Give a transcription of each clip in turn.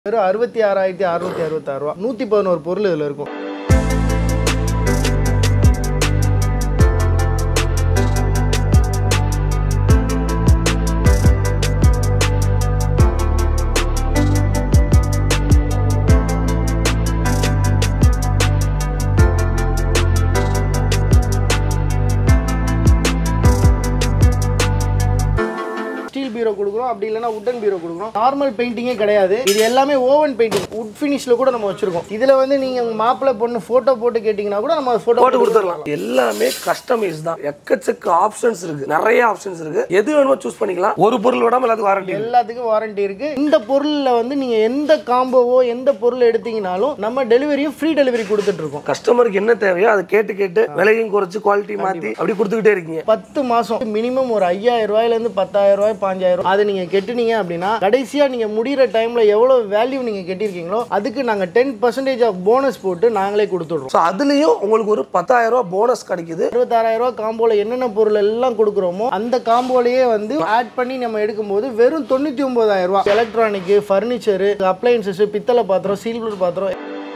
வெறும் அறுபத்தி ஆறாயிரத்தி அறுநூத்தி அறுபத்தாறு ரூபா நூற்றி பதினோரு பொருள் இதில் இருக்கும் ஸ்டீல் பீரோ கொடுக்குறோம் அப்படி இல்லைன்னா உட்டன் பீரோ கொடுக்குறோம் நார்மல் பெயிண்டிங்கே கிடையாது இது எல்லாமே ஓவன் பெயிண்டிங் உட் ஃபினிஷில் கூட நம்ம வச்சிருக்கோம் இதில் வந்து நீங்கள் உங்கள் மாப்பிள்ளை பொண்ணு ஃபோட்டோ போட்டு கேட்டிங்கன்னா கூட நம்ம ஃபோட்டோ போட்டு கொடுத்துடலாம் எல்லாமே கஸ்டமைஸ் தான் எக்கச்சக்க ஆப்ஷன்ஸ் இருக்கு நிறைய ஆப்ஷன்ஸ் இருக்கு எது வேணுமோ சூஸ் பண்ணிக்கலாம் ஒரு பொருள் விடாம எல்லாத்துக்கும் வாரண்டி எல்லாத்துக்கும் வாரண்டி இருக்கு இந்த பொருளில் வந்து நீங்கள் எந்த காம்போவோ எந்த பொருள் எடுத்தீங்கனாலும் நம்ம டெலிவரியும் ஃப்ரீ டெலிவரி கொடுத்துட்டு இருக்கோம் கஸ்டமருக்கு என்ன தேவையோ அதை கேட்டு கேட்டு விலையும் குறைச்சு குவாலிட்டி மாத்தி அப்படி கொடுத்துக்கிட்டே இருக்கீங்க பத்து மாசம் மினிமம் ஒரு ஐயாயிரம் ரூபாயில இருந்து பத்தாயிரம் ரூபாய் பாஞ்சாயிரம் அதை நீங்க கெட்டுனீங்க அப்படின்னா கடைசியா நீங்க முடிகிற டைம்ல எவ்வளவு வேல்யூ நீங்க கெட்டிருக்கீங்களோ அதுக்கு நாங்க டென் பர்சன்டேஜ் ஆஃப் போனஸ் போட்டு நாங்களே கொடுத்துடுறோம் ஸோ அதுலயும் உங்களுக்கு ஒரு பத்தாயிரம் ரூபாய் போனஸ் கிடைக்குது அறுபத்தாறாயிரம் ரூபாய் காம்போல என்னென்ன பொருள் எல்லாம் கொடுக்குறோமோ அந்த காம்போலயே வந்து ஆட் பண்ணி நம்ம எடுக்கும்போது வெறும் தொண்ணூத்தி ஒன்பதாயிரம் ரூபாய் எலக்ட்ரானிக் ஃபர்னிச்சர் அப்ளையன்சஸ் பித்தளை பாத்திரம் சில்வர் பாத்திரம்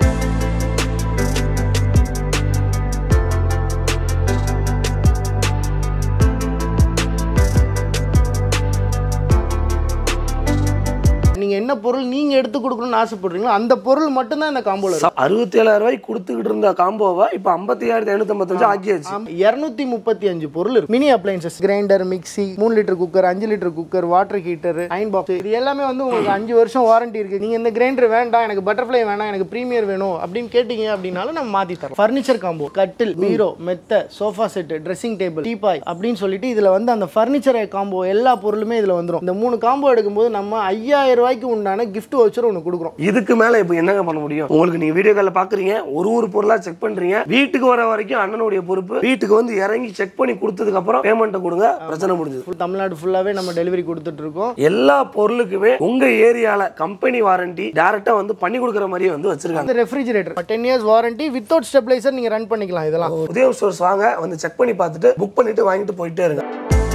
நீங்க என்ன பொருள் நீங்க எடுத்து கொடுக்கணும்னு ஆசைப்படுறீங்களோ அந்த பொருள் மட்டும்தான் இந்த காம்போல இருக்கும் அறுபத்தி ஏழாயிரம் ரூபாய்க்கு கொடுத்துக்கிட்டு இருந்த காம்போவை இப்போ ஐம்பத்தி ஆயிரத்தி ஐநூத்தி ஐம்பத்தஞ்சு ஆக்கியாச்சு இருநூத்தி முப்பத்தி அஞ்சு பொருள் இருக்கு மினி அப்ளைன்சஸ் கிரைண்டர் மிக்ஸி மூணு லிட்டர் குக்கர் அஞ்சு litre cooker water heater iron box இது எல்லாமே வந்து உங்களுக்கு அஞ்சு வருஷம் வாரண்டி இருக்கு நீங்க இந்த கிரைண்டர் வேண்டாம் எனக்கு பட்டர்ஃப்ளை வேணாம் எனக்கு ப்ரீமியர் வேணும் அப்படின்னு கேட்டீங்க அப்படின்னாலும் நம்ம மாத்தி தரோம் ஃபர்னிச்சர் காம்போ கட்டில் பீரோ மெத்த sofa set dressing table teapoy அப்படின்னு சொல்லிட்டு இதுல வந்து அந்த ஃபர்னிச்சர் காம்போ எல்லா பொருளுமே இதுல வந்துரும் இந்த மூணு காம்போ எடுக்கும்போது நம்ம ஐயாயிரம் ரூபாய்க்கு உண்டான கிஃப்ட் வச்சுரும் ஒன்று கொடுக்குறோம் இதுக்கு மேல இப்போ என்னங்க பண்ண முடியும் உங்களுக்கு நீங்க வீடியோ காலில் பாக்குறீங்க ஒரு ஒரு பொருளா செக் பண்றீங்க வீட்டுக்கு வர வரைக்கும் அண்ணனுடைய பொறுப்பு வீட்டுக்கு வந்து இறங்கி செக் பண்ணி கொடுத்ததுக்கு அப்புறம் பேமெண்ட்டை கொடுங்க பிரச்சனை முடிஞ்சது ஃபுல் தமிழ்நாடு ஃபுல்லாவே நம்ம டெலிவரி கொடுத்துட்டு இருக்கோம் எல்லா பொருளுக்குமே உங்க ஏரியால கம்பெனி வாரண்டி டைரக்டா வந்து பண்ணி கொடுக்குற மாதிரியே வந்து வச்சிருக்காங்க அந்த refrigerator ten years warranty without stabiliser நீங்க ரன் பண்ணிக்கலாம் இதெல்லாம் உதயம் ஸ்டோர்ஸ் வாங்க வந்து செக் பண்ணி பார்த்துட்டு புக் பண்ணிட்டு வாங்கிட்டு போயிட்டே இருங்க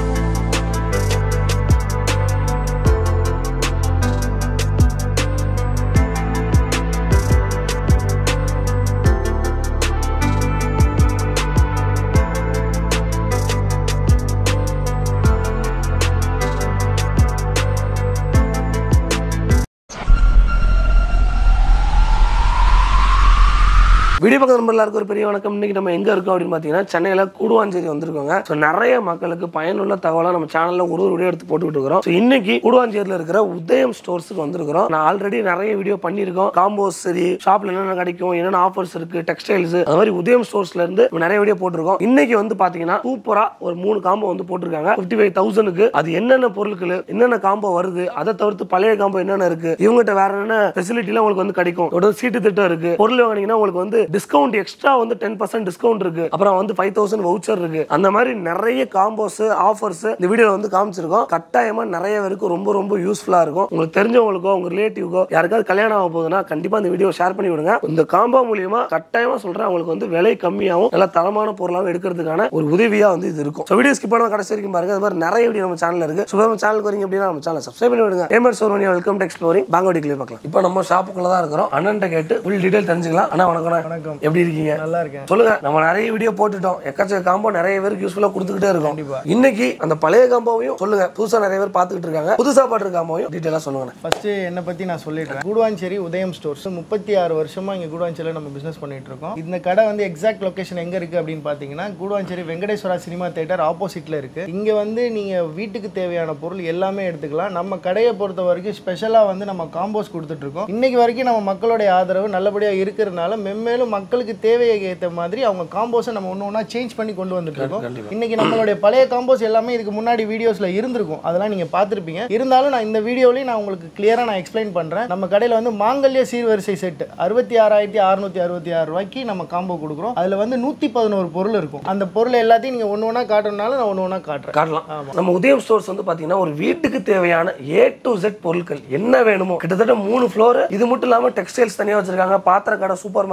வீடியோ பக்கம் நம்பர் எல்லாருக்கும் ஒரு பெரிய வணக்கம் இன்னைக்கு நம்ம எங்க இருக்கோம் அப்படின்னு பாத்தீங்கன்னா சென்னையில கூடுவாஞ்சேரி வந்திருக்கோங்க ஸோ நிறைய மக்களுக்கு பயனுள்ள தகவலா நம்ம சேனல்ல ஒரு ஒரு வீடியோ எடுத்து போட்டுக்கிட்டு இருக்கிறோம் ஸோ இன்னைக்கு கூடுவாஞ்சேரியில் இருக்கிற உதயம் ஸ்டோர்ஸுக்கு வந்திருக்கிறோம் நான் ஆல்ரெடி நிறைய வீடியோ பண்ணியிருக்கோம் காம்போஸ் சரி ஷாப்ல என்னென்ன கிடைக்கும் என்னென்ன ஆஃபர்ஸ் இருக்கு டெக்ஸ்டைல்ஸ் அது மாதிரி உதயம் ஸ்டோர்ஸ்ல இருந்து நம்ம நிறைய வீடியோ போட்டிருக்கோம் இன்னைக்கு வந்து பாத்தீங்கன்னா சூப்பரா ஒரு மூணு காம்போ வந்து போட்டிருக்காங்க ஃபிஃப்டி ஃபைவ் தௌசண்ட்க்கு அது என்னென்ன பொருட்கள் என்னென்ன காம்போ வருது அதை தவிர்த்து பழைய காம்போ என்னென்ன இருக்கு இவங்ககிட்ட வேற என்ன ஃபெசிலிட்டிலாம் உங்களுக்கு வந்து கிடைக்கும் இதோட சீட்டு திட்டம் இருக்கு பொருள் வாங்கினீங்கன்னா உங்களுக்கு வந்து டிஸ்கவுண்ட் எக்ஸ்ட்ரா வந்து டென் பர்சன்ட் டிஸ்கவுண்ட் இருக்கு அப்புறம் வந்து ஃபைவ் தௌசண்ட் வவுச்சர் இருக்கு அந்த மாதிரி நிறைய காம்போஸ் ஆஃபர்ஸ் இந்த வீடியோல வந்து காமிச்சிருக்கோம் கட்டாயமா நிறைய பேருக்கு ரொம்ப ரொம்ப யூஸ்ஃபுல்லா இருக்கும் உங்களுக்கு தெரிஞ்சவங்களுக்கோ உங்க ரிலேட்டிவ்க்கோ யாருக்காவது கல்யாணம் ஆக போகுதுன்னா கண்டிப்பா இந்த வீடியோ ஷேர் பண்ணி விடுங்க இந்த காம்போ மூலியமா கட்டாயமா சொல்றேன் அவங்களுக்கு வந்து விலை கம்மியாகவும் நல்ல தரமான பொருளாகவும் எடுக்கிறதுக்கான ஒரு உதவியா வந்து இது இருக்கும் வீடியோ ஸ்கிப் பண்ண கடைசி வரைக்கும் பாருங்க அது மாதிரி நிறைய வீடியோ நம்ம சேனல்ல இருக்கு ஸோ நம்ம சேனலுக்கு வரீங்க அப்படின்னா நம்ம சேனல் சப்ஸ்கிரைப் பண்ணி விடுங்க ஏமர் சோர்மனி வெல்கம் டு எக்ஸ்ப்ளோரிங் பாங்கோடி கிளியர் பார்க்கலாம் இப்போ நம்ம ஷாப்புக்குள்ள தான் இருக்கிறோம் அண்ணன்ட்ட கேட்டு ஃபுல் டீடைல் தெரிஞ்சுக்கலாம் அண்ணா வணக்கம் வணக்கம் எப்படி இருக்கீங்க நல்லா இருக்கேன் சொல்லுங்க நம்ம நிறைய வீடியோ போட்டுட்டோம் எக்கச்சக்க காம்போ நிறைய பேருக்கு யூஸ்ஃபுல்லா கொடுத்துக்கிட்டே இருக்கோம் கண்டிப்பா. இன்னைக்கு அந்த பழைய காம்போவையும் சொல்லுங்க புதுசா நிறைய பேர் பார்த்துக்கிட்டு இருக்காங்க புதுசா பாட்டு காம்போவையும் டீட்டெயிலா சொல்லுங்க ஃபர்ஸ்ட் என்னை பத்தி நான் சொல்லிடுறேன் கூடுவாஞ்சேரி உதயம் ஸ்டோர்ஸ் முப்பத்தி ஆறு வருஷமா இங்க கூடுவாஞ்சேரியில் நம்ம பிசினஸ் பண்ணிட்டு இருக்கோம் இந்த கடை வந்து எக்ஸாக்ட் லொகேஷன் எங்க இருக்கு அப்படின்னு பாத்தீங்கன்னா கூடுவாஞ்சேரி வெங்கடேஸ்வரா சினிமா தேட்டர் ஆப்போசிட்ல இருக்கு இங்க வந்து நீங்க வீட்டுக்கு தேவையான பொருள் எல்லாமே எடுத்துக்கலாம் நம்ம கடையை பொறுத்த வரைக்கும் ஸ்பெஷலா வந்து நம்ம காம்போஸ் கொடுத்துட்டு இருக்கோம் இன்னைக்கு வரைக்கும் நம்ம மக்களுடைய ஆதரவு நல்லபடியா இருக்கிறதுனால மென்மேலும் மக்களுக்கு தேவையை ஏற்ற மாதிரி அவங்க காம்போஸை நம்ம ஒன்று ஒன்றா சேஞ்ச் பண்ணி கொண்டு வந்துட்டு இருக்கோம் கண்டிப்பா. இன்னைக்கு நம்மளுடைய பழைய காம்போஸ் எல்லாமே இதுக்கு முன்னாடி வீடியோஸ்ல இருந்திருக்கும் அதெல்லாம் நீங்க பார்த்திருப்பீங்க இருந்தாலும் நான் இந்த வீடியோலயும் நான் உங்களுக்கு கிளியரா நான் எக்ஸ்பிளைன் பண்றேன் நம்ம கடையில வந்து மாங்கல்ய சீர்வரிசை செட் அறுபத்தி ஆறாயிரத்தி அறுநூத்தி அறுபத்தி ஆறு ரூபாய்க்கு நம்ம காம்போ கொடுக்குறோம் அதுல வந்து நூத்தி பதினோரு பொருள் இருக்கும் அந்த பொருள் எல்லாத்தையும் நீங்க ஒன்று ஒன்றா காட்டணும்னாலும் நான் ஒன்று ஒன்றா காட்டுறேன் காட்டலாம் நம்ம உதயம் ஸ்டோர்ஸ் வந்து பாத்தீங்கன்னா ஒரு வீட்டுக்கு தேவையான ஏ டு செட் பொருட்கள் என்ன வேணுமோ கிட்டத்தட்ட மூணு ஃப்ளோர் இது மட்டும் இல்லாம டெக்ஸ்டைல்ஸ் தனியா வச்சிருக்காங்க பாத்திர கடை சூப்பர் மார்க்கெட்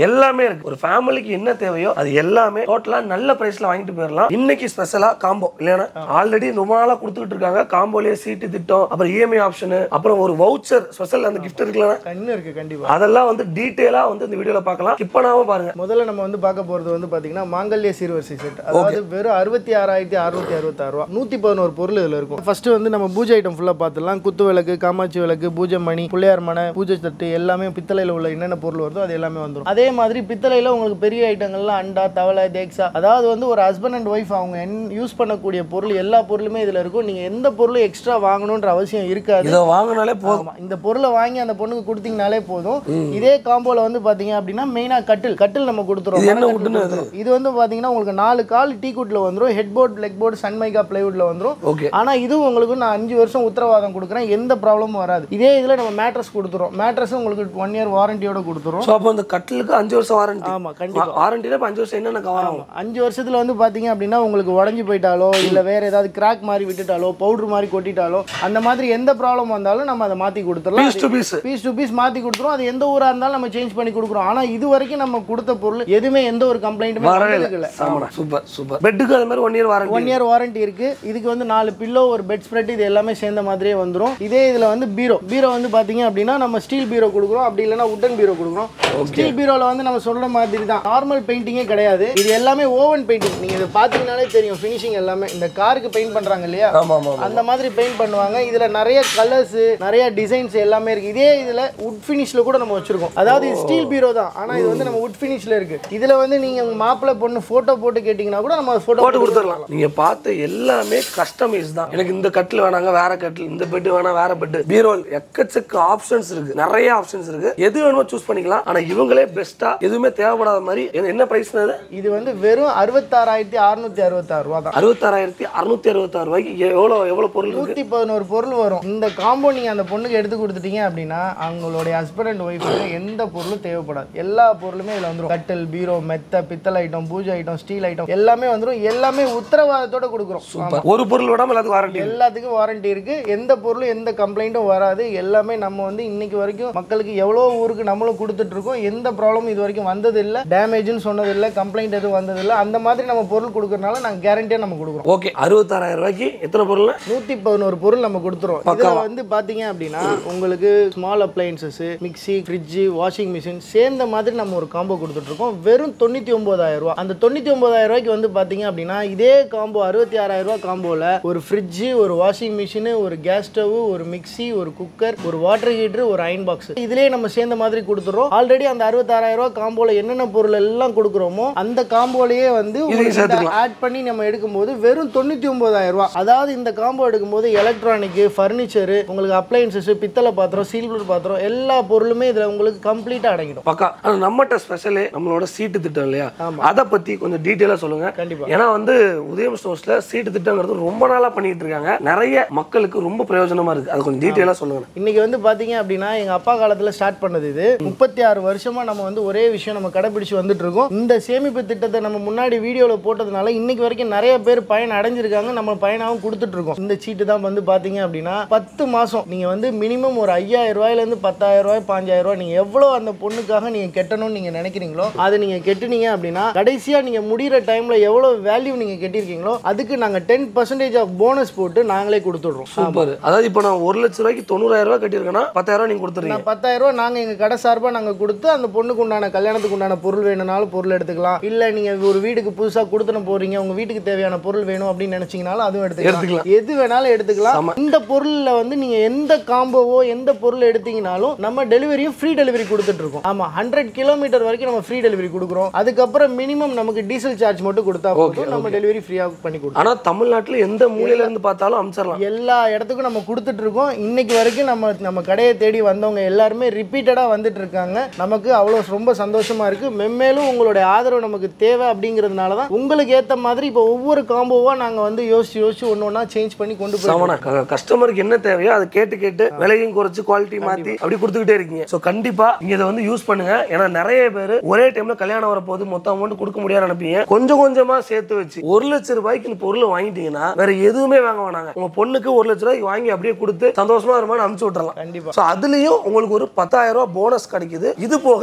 எல்லாமே இருக்கு ஒரு ஃபேமிலிக்கு என்ன தேவையோ அது எல்லாமே டோட்டலா நல்ல பிரைஸ்ல வாங்கிட்டு போயிடலாம் இன்னைக்கு ஸ்பெஷலா காம்போ இல்லைன்னா ஆல்ரெடி ரொம்ப நாளா கொடுத்துட்டு இருக்காங்க காம்போலயே சீட்டு திட்டம் அப்புறம் இஎம்ஐ ஆப்ஷன் அப்புறம் ஒரு வவுச்சர் ஸ்பெஷல் அந்த கிஃப்ட் இருக்குல்ல கண்ணு இருக்கு கண்டிப்பா அதெல்லாம் வந்து டீட்டெயிலா வந்து இந்த வீடியோல பார்க்கலாம் ஸ்கிப் பண்ணாம பாருங்க முதல்ல நம்ம வந்து பார்க்க போறது வந்து பாத்தீங்கன்னா மாங்கல்ய சீர்வரிசை செட் அதாவது வெறும் அறுபத்தி ஆறாயிரத்தி அறுநூத்தி அறுபத்தாறு ரூபா நூத்தி பதினோரு பொருள் இதுல இருக்கும் ஃபர்ஸ்ட் வந்து நம்ம பூஜை ஐட்டம் ஃபுல்லா பார்த்துலாம் குத்து விளக்கு காமாட்சி விளக்கு பூஜை மணி பிள்ளையார் மனை பூஜை தட்டு எல்லாமே பித்தளையில உள்ள என்னென்ன பொருள் வருதோ அது எல்லாமே வந்துடும் அதே மாதிரி பித்தளையில உங்களுக்கு பெரிய ஐட்டங்கள்லாம் அண்டா தவளை தேக்ஸா அதாவது வந்து ஒரு ஹஸ்பண்ட் அண்ட் ஒய்ஃப் அவங்க யூஸ் பண்ணக்கூடிய பொருள் எல்லா பொருளுமே இதுல இருக்கும் நீங்க எந்த பொருளும் எக்ஸ்ட்ரா வாங்கணுன்ற அவசியம் இருக்காது இதை வாங்கினாலே போதும் ஆமா இந்த பொருளை வாங்கி அந்த பொண்ணுக்கு கொடுத்தீங்கனாலே போதும் இதே காம்போல வந்து பாத்தீங்க அப்படின்னா மெயினா கட்டில் கட்டில் நம்ம கொடுத்துருவோம் இது என்ன மரக்கட்டில் wood-ன்னு கொடுத்துருவோம். இது வந்து பாத்தீங்கன்னா உங்களுக்கு நாலு கால் டீ குட்ல வந்துரும் head board leg board Sunmica பிளைவுட்ல வந்துரும் ஓகே ஆனா இதுவும் உங்களுக்கு நான் அஞ்சு வருஷம் உத்தரவாதம் கொடுக்குறேன் எந்த ப்ராப்ளமும் வராது இதே இதுல நம்ம மேட்ரஸ் கொடுத்துரும் மேட்ரஸ் உங்களுக்கு ஒன் இயர் வாரண்டியோட கொடுத்துரும் ஸோ அப்போ இந்த கட்டிலுக்கு அஞ்சு வருஷம் வாரண்டி ஆமா கண்டிப்பா வாரண்டினா இப்போ அஞ்சு வருஷம் என்னென்ன கவர் ஆகும் அஞ்சு வருஷத்துல வந்து பாத்தீங்க அப்படின்னா உங்களுக்கு உடஞ்சி போயிட்டாலோ இல்ல வேற ஏதாவது கிராக் மாதிரி விட்டுட்டாலோ பவுடர் மாதிரி கொட்டிட்டாலோ அந்த மாதிரி எந்த ப்ராப்ளம் வந்தாலும் நம்ம அதை மாத்தி கொடுத்துடலாம் piece to piece piece to piece மாத்தி கொடுத்துரும் அது எந்த ஊரா இருந்தாலும் நம்ம சேஞ்ச் பண்ணி கொடுக்குறோம் ஆனா இது வரைக்கும் நம்ம கொடுத்த பொருள் எதுவுமே எந்த ஒரு கம்ப்ளைண்ட்டுமே வரவே வந்ததுக்கு இல்லை இல்ல ஆமாடா சூப்பர் சூப்பர் பெட்டுக்கு அது மாதிரி one year warranty one year warranty இருக்கு இதுக்கு வந்து நாலு பில்லோ ஒரு பெட் ஸ்ப்ரெட் இது எல்லாமே சேர்ந்த மாதிரியே வந்துரும் இதே இதுல வந்து பீரோ பீரோ வந்து பாத்தீங்க அப்படின்னா நம்ம ஸ்டீல் பீரோ கொடுக்குறோம் அப்படி இல்லைன்னா உட்டன் பீரோ கொடுக்குறோம் ஸ்டீல் பீரோல வந்து நம்ம சொல்ற மாதிரி தான் நார்மல் பெயிண்டிங்கே கிடையாது இது எல்லாமே ஓவன் பெயிண்டிங் நீங்க இதை பாத்தீங்கனாலே தெரியும் ஃபினிஷிங் எல்லாமே இந்த காருக்கு பெயிண்ட் பண்றாங்க இல்லையா ஆமா ஆமா ஆமா. அந்த மாதிரி பெயிண்ட் பண்ணுவாங்க இதுல நிறைய கலர்ஸ் நிறைய டிசைன்ஸ் எல்லாமே இருக்கு இதே இதுல உட் ஃபினிஷ்ல கூட நம்ம வச்சிருக்கோம் அதாவது இது ஸ்டீல் பீரோ தான் ஆனா இது வந்து நம்ம உட் ஃபினிஷ்ல இருக்கு இதுல வந்து நீங்க உங்க மாப்பிள்ளை பொண்ணு போட்டோ போட்டு கேட்டீங்கன்னா கூட நம்ம போட்டோ போட்டு கொடுத்துடலாம் நீங்க பார்த்த எல்லாமே கஸ்டமைஸ் தான் எனக்கு இந்த கட்டில் வேணாங்க வேற கட்டில் இந்த பெட் வேணா வேற பெட் பீரோல் எக்கச்சக்க ஆப்ஷன்ஸ் இருக்கு நிறைய ஆப்ஷன்ஸ் இருக்கு எது வேணுமோ சூஸ் பண்ணிக்கலாம் ஆனா இவங்களே பெஸ்டா எதுவுமே தேவைப்படாத மாதிரி என்ன- என்ன பிரைஸ் அது இது வந்து வெறும் அறுபத்தாறாயிரத்தி அறுநூத்தி அறுபத்தாறு ரூபா தான் அறுபத்தாறாயிரத்தி அறுநூத்தி அறுபத்தாறு ரூபாய்க்கு எவ்வளவு எவ்வளவு பொருள் இருக்கு நூத்தி பதினோரு பொருள் வரும் இந்த காம்போ நீங்க அந்த பொண்ணுக்கு எடுத்து கொடுத்துட்டீங்க அப்படின்னா அவங்களுடைய ஹஸ்பண்ட் அண்ட் ஒய்ஃபுக்கு எந்த பொருளும் தேவைப்படாது எல்லா பொருளுமே இதுல வந்துரும் கட்டில் பீரோ மெத்த பித்தளை ஐட்டம் பூஜை ஐட்டம் ஸ்டீல் ஐட்டம் எல்லாமே வந்துரும் எல்லாமே உத்தரவாதத்தோட கொடுக்குறோம் சூப்பர் ஒரு பொருள் விடாம எல்லாத்துக்கும் வாரண்டி எல்லாத்துக்கும் வாரண்டி இருக்கு எந்த பொருளும் எந்த கம்ப்ளைண்ட்டும் வராது எல்லாமே நம்ம வந்து இன்னைக்கு வரைக்கும் மக்களுக்கு எவ்வளோ ஊருக்கு நம்மளும் கொடுத்துட்டு இருக்கோம் எந்த ப்ராப்ளமும் இது வரைக்கும் வந்தது இல்லை டேமேஜ்னு சொன்னது இல்லை கம்ப்ளைண்ட் எதுவும் வந்தது இல்லை அந்த மாதிரி நம்ம பொருள் கொடுக்கறனால நாங்கள் கேரண்டியாக நம்ம கொடுக்குறோம் ஓகே அறுபத்தாறாயிரம் ரூபாய்க்கு எத்தனை பொருள் நூத்தி பதினோரு பொருள் நம்ம கொடுத்துருவோம் இதுல வந்து பாத்தீங்க அப்படின்னா உங்களுக்கு small appliances mixie fridge washing machine சேர்ந்த மாதிரி நம்ம ஒரு காம்போ கொடுத்துட்டு இருக்கோம் வெறும் தொண்ணூத்தி ஒன்பதாயிரம் ரூபாய் அந்த தொண்ணூத்தி ஒன்பதாயிரம் ரூபாய்க்கு வந்து பாத்தீங்க அப்படின்னா இதே காம்போ அறுபத்தி ஆறாயிரம் ரூபாய் காம்போல ஒரு ஃப்ரிட்ஜ் ஒரு வாஷிங் மிஷின் ஒரு கேஸ் ஸ்டவ் ஒரு மிக்ஸி ஒரு குக்கர் ஒரு வாட்டர் ஹீட்டர் ஒரு அயன் பாக்ஸ் இதுலயே நம்ம சேர்ந்த மாதிரி கொடுத்துறோம் ஆல்ரெடி அந்த அறுபத்தாறாயிரம் ரூபாய் காம்போல என்னென்ன பொருள் எல்லாம் கொடுக்குறோமோ அந்த காம்போலயே வந்து இதையும் சேர்த்துக்கலாம். ஆட் பண்ணி நம்ம எடுக்கும்போது வெறும் தொண்ணூத்தி ஒன்பதாயிரம் ரூபாய் அதாவது இந்த காம்போ எடுக்கும்போது எலக்ட்ரானிக் ஃபர்னிச்சர் உங்களுக்கு அப்ளையன்சஸ் பித்தளை பாத்திரம் சில்வர் பாத்திரம் எல்லா பொருளுமே இதுல உங்களுக்கு கம்ப்ளீட்டா அடங்கிடும் பக்கா ஆனா நம்மகிட்ட ஸ்பெஷலே நம்மளோட சீட்டு திட்டம் இல்லையா ஆமா. அதை பத்தி கொஞ்சம் டீட்டெயிலா சொல்லுங்க கண்டிப்பா. ஏன்னா வந்து உதயம் ஸ்டோர்ஸ்ல சீட்டு திட்டங்கிறது ரொம்ப நாளா பண்ணிட்டு இருக்காங்க நிறைய மக்களுக்கு ரொம்ப பிரயோஜனமா இருக்கு அது கொஞ்சம் டீட்டெயிலா சொல்லுங்க இன்னைக்கு வந்து பாத்தீங்க அப்படின்னா எங்க அப்பா காலத்துல ஸ்டார்ட் பண்ணது இது முப்பத்தி ஆறு வருஷமா நம்ம வந்து ஒரே விஷயம் நம்ம கடைபிடிச்சு வந்துட்டு இருக்கோம் இந்த சேமிப்பு திட்டத்தை நம்ம முன்னாடி வீடியோல போட்டதுனால இன்னைக்கு வரைக்கும் நிறைய பேர் பயன் அடைஞ்சிருக்காங்க நம்ம பயனாகவும் கொடுத்துட்டு இருக்கோம் இந்த சீட்டு தான் வந்து பாத்தீங்க அப்படின்னா பத்து மாசம் நீங்க வந்து மினிமம் ஒரு ஐயாயிரம் ரூபாயில இருந்து பத்தாயிரம் ரூபாய் பாஞ்சாயிரம் ரூபாய் நீங்க எவ்வளவு அந்த பொண்ணுக்காக நீங்க கெட்டணும்னு நீங்க நினைக்கிறீங்களோ அதை நீங்க கெட்டுனீங்க அப்படின்னா கடைசியா நீங்க முடிகிற டைம்ல எவ்வளவு வேல்யூ நீங்க கெட்டிருக்கீங்களோ அதுக்கு நாங்க டென் பர்சன்டேஜ் ஆஃப் போனஸ் போட்டு நாங்களே கொடுத்துடுறோம் சூப்பர் அதாவது இப்போ நான் ஒரு லட்ச ரூபாய்க்கு தொண்ணூறாயிரம் ரூபாய் கட்டியிருக்கேன்னா பத்தாயிரம் ரூபாய் நீங்க கொடுத்துறீங்க நான் பத்தாயிரம் ரூபாய் நாங்க எங்க கடை சார்பா நாங்க கொடுத்து அந்த பொண்ணுக்கு உண்டான கல்யாணத்துக்கு உண்டான பொருள் வேணும்னாலும் பொருள் எடுத்துக்கலாம் இல்ல நீங்க ஒரு வீட்டுக்கு புதுசா கொடுத்துன போறீங்க உங்க வீட்டுக்கு தேவையான பொருள் வேணும் அப்படின்னு நினைச்சீங்கனாலும் அதுவும் எடுத்துக்கலாம் எடுத்துக்கலாம். எது வேணாலும் எடுத்துக்கலாம் இந்த பொருள்ல வந்து நீங்க எந்த காம்போவோ எந்த பொருள் எடுத்தீங்கனாலும் நம்ம டெலிவரியும் ஃப்ரீ டெலிவரி கொடுத்துட்டு இருக்கோம் ஆமா ஹண்ட்ரட் கிலோமீட்டர் வரைக்கும் நம்ம ஃப்ரீ டெலிவரி கொடுக்குறோம் அதுக்கப்புறம் மினிமம் நமக்கு டீசல் சார்ஜ் மட்டும் கொடுத்தா போதும் நம்ம டெலிவரி ஃப்ரீயா பண்ணி கொடுத்தோம் ஆனா தமிழ்நாட்டுல எந்த மூலையில இருந்து பார்த்தாலும் அமிச்சிடலாம் எல்லா இடத்துக்கும் நம்ம கொடுத்துட்டு இருக்கோம் இன்னைக்கு வரைக்கும் நம்ம நம்ம கடையை தேடி வந்தவங்க எல்லாருமே ரிப்பீட்டடா வந்துட்டு இருக்காங்க நமக்கு அவ்வளோ ரொம்ப சந்தோஷமா இருக்கு மென்மேலும் உங்களுடைய ஆதரவு நமக்கு தேவை அப்படிங்கிறதுனால தான் உங்களுக்கு ஏத்த மாதிரி இப்போ ஒவ்வொரு காம்போவா நாங்க வந்து யோசிச்சு யோசிச்சு ஒன்று ஒன்றா சேஞ்ச் பண்ணி கொண்டு போய் சமணா கஸ்டமருக்கு என்ன தேவையோ அதை கேட்டு கேட்டு விலையும் குறைச்சு குவாலிட்டி மாத்தி அப்படி கொடுத்துக்கிட்டே இருக்கீங்க ஸோ கண்டிப்பா நீங்க இதை வந்து யூஸ் பண்ணுங்க ஏன்னா நிறைய பேர் ஒரே டைம்ல கல்யாணம் வரப்போது மொத்த அமௌண்ட் கொடுக்க முடியாது நினைப்பீங்க கொஞ்சம் கொஞ்சமா சேர்த்து வச்சு ஒரு லட்சம் ரூபாய்க்கு இந்த பொருளை வாங்கிட்டீங்கன்னா வேற எதுவுமே வாங்க வேணாங்க உங்க பொண்ணுக்கு ஒரு லட்ச ரூபாய்க்கு வாங்கி அப்படியே கொடுத்து சந்தோஷமா இருமான்னு அனுப்பிச்சு விட்டுறலாம் கண்டிப்பா ஸோ அதுலயும் உங்களுக்கு ஒரு பத்தாயிரம் ரூபாய் போனஸ் கிடைக்குது இது போக அந்த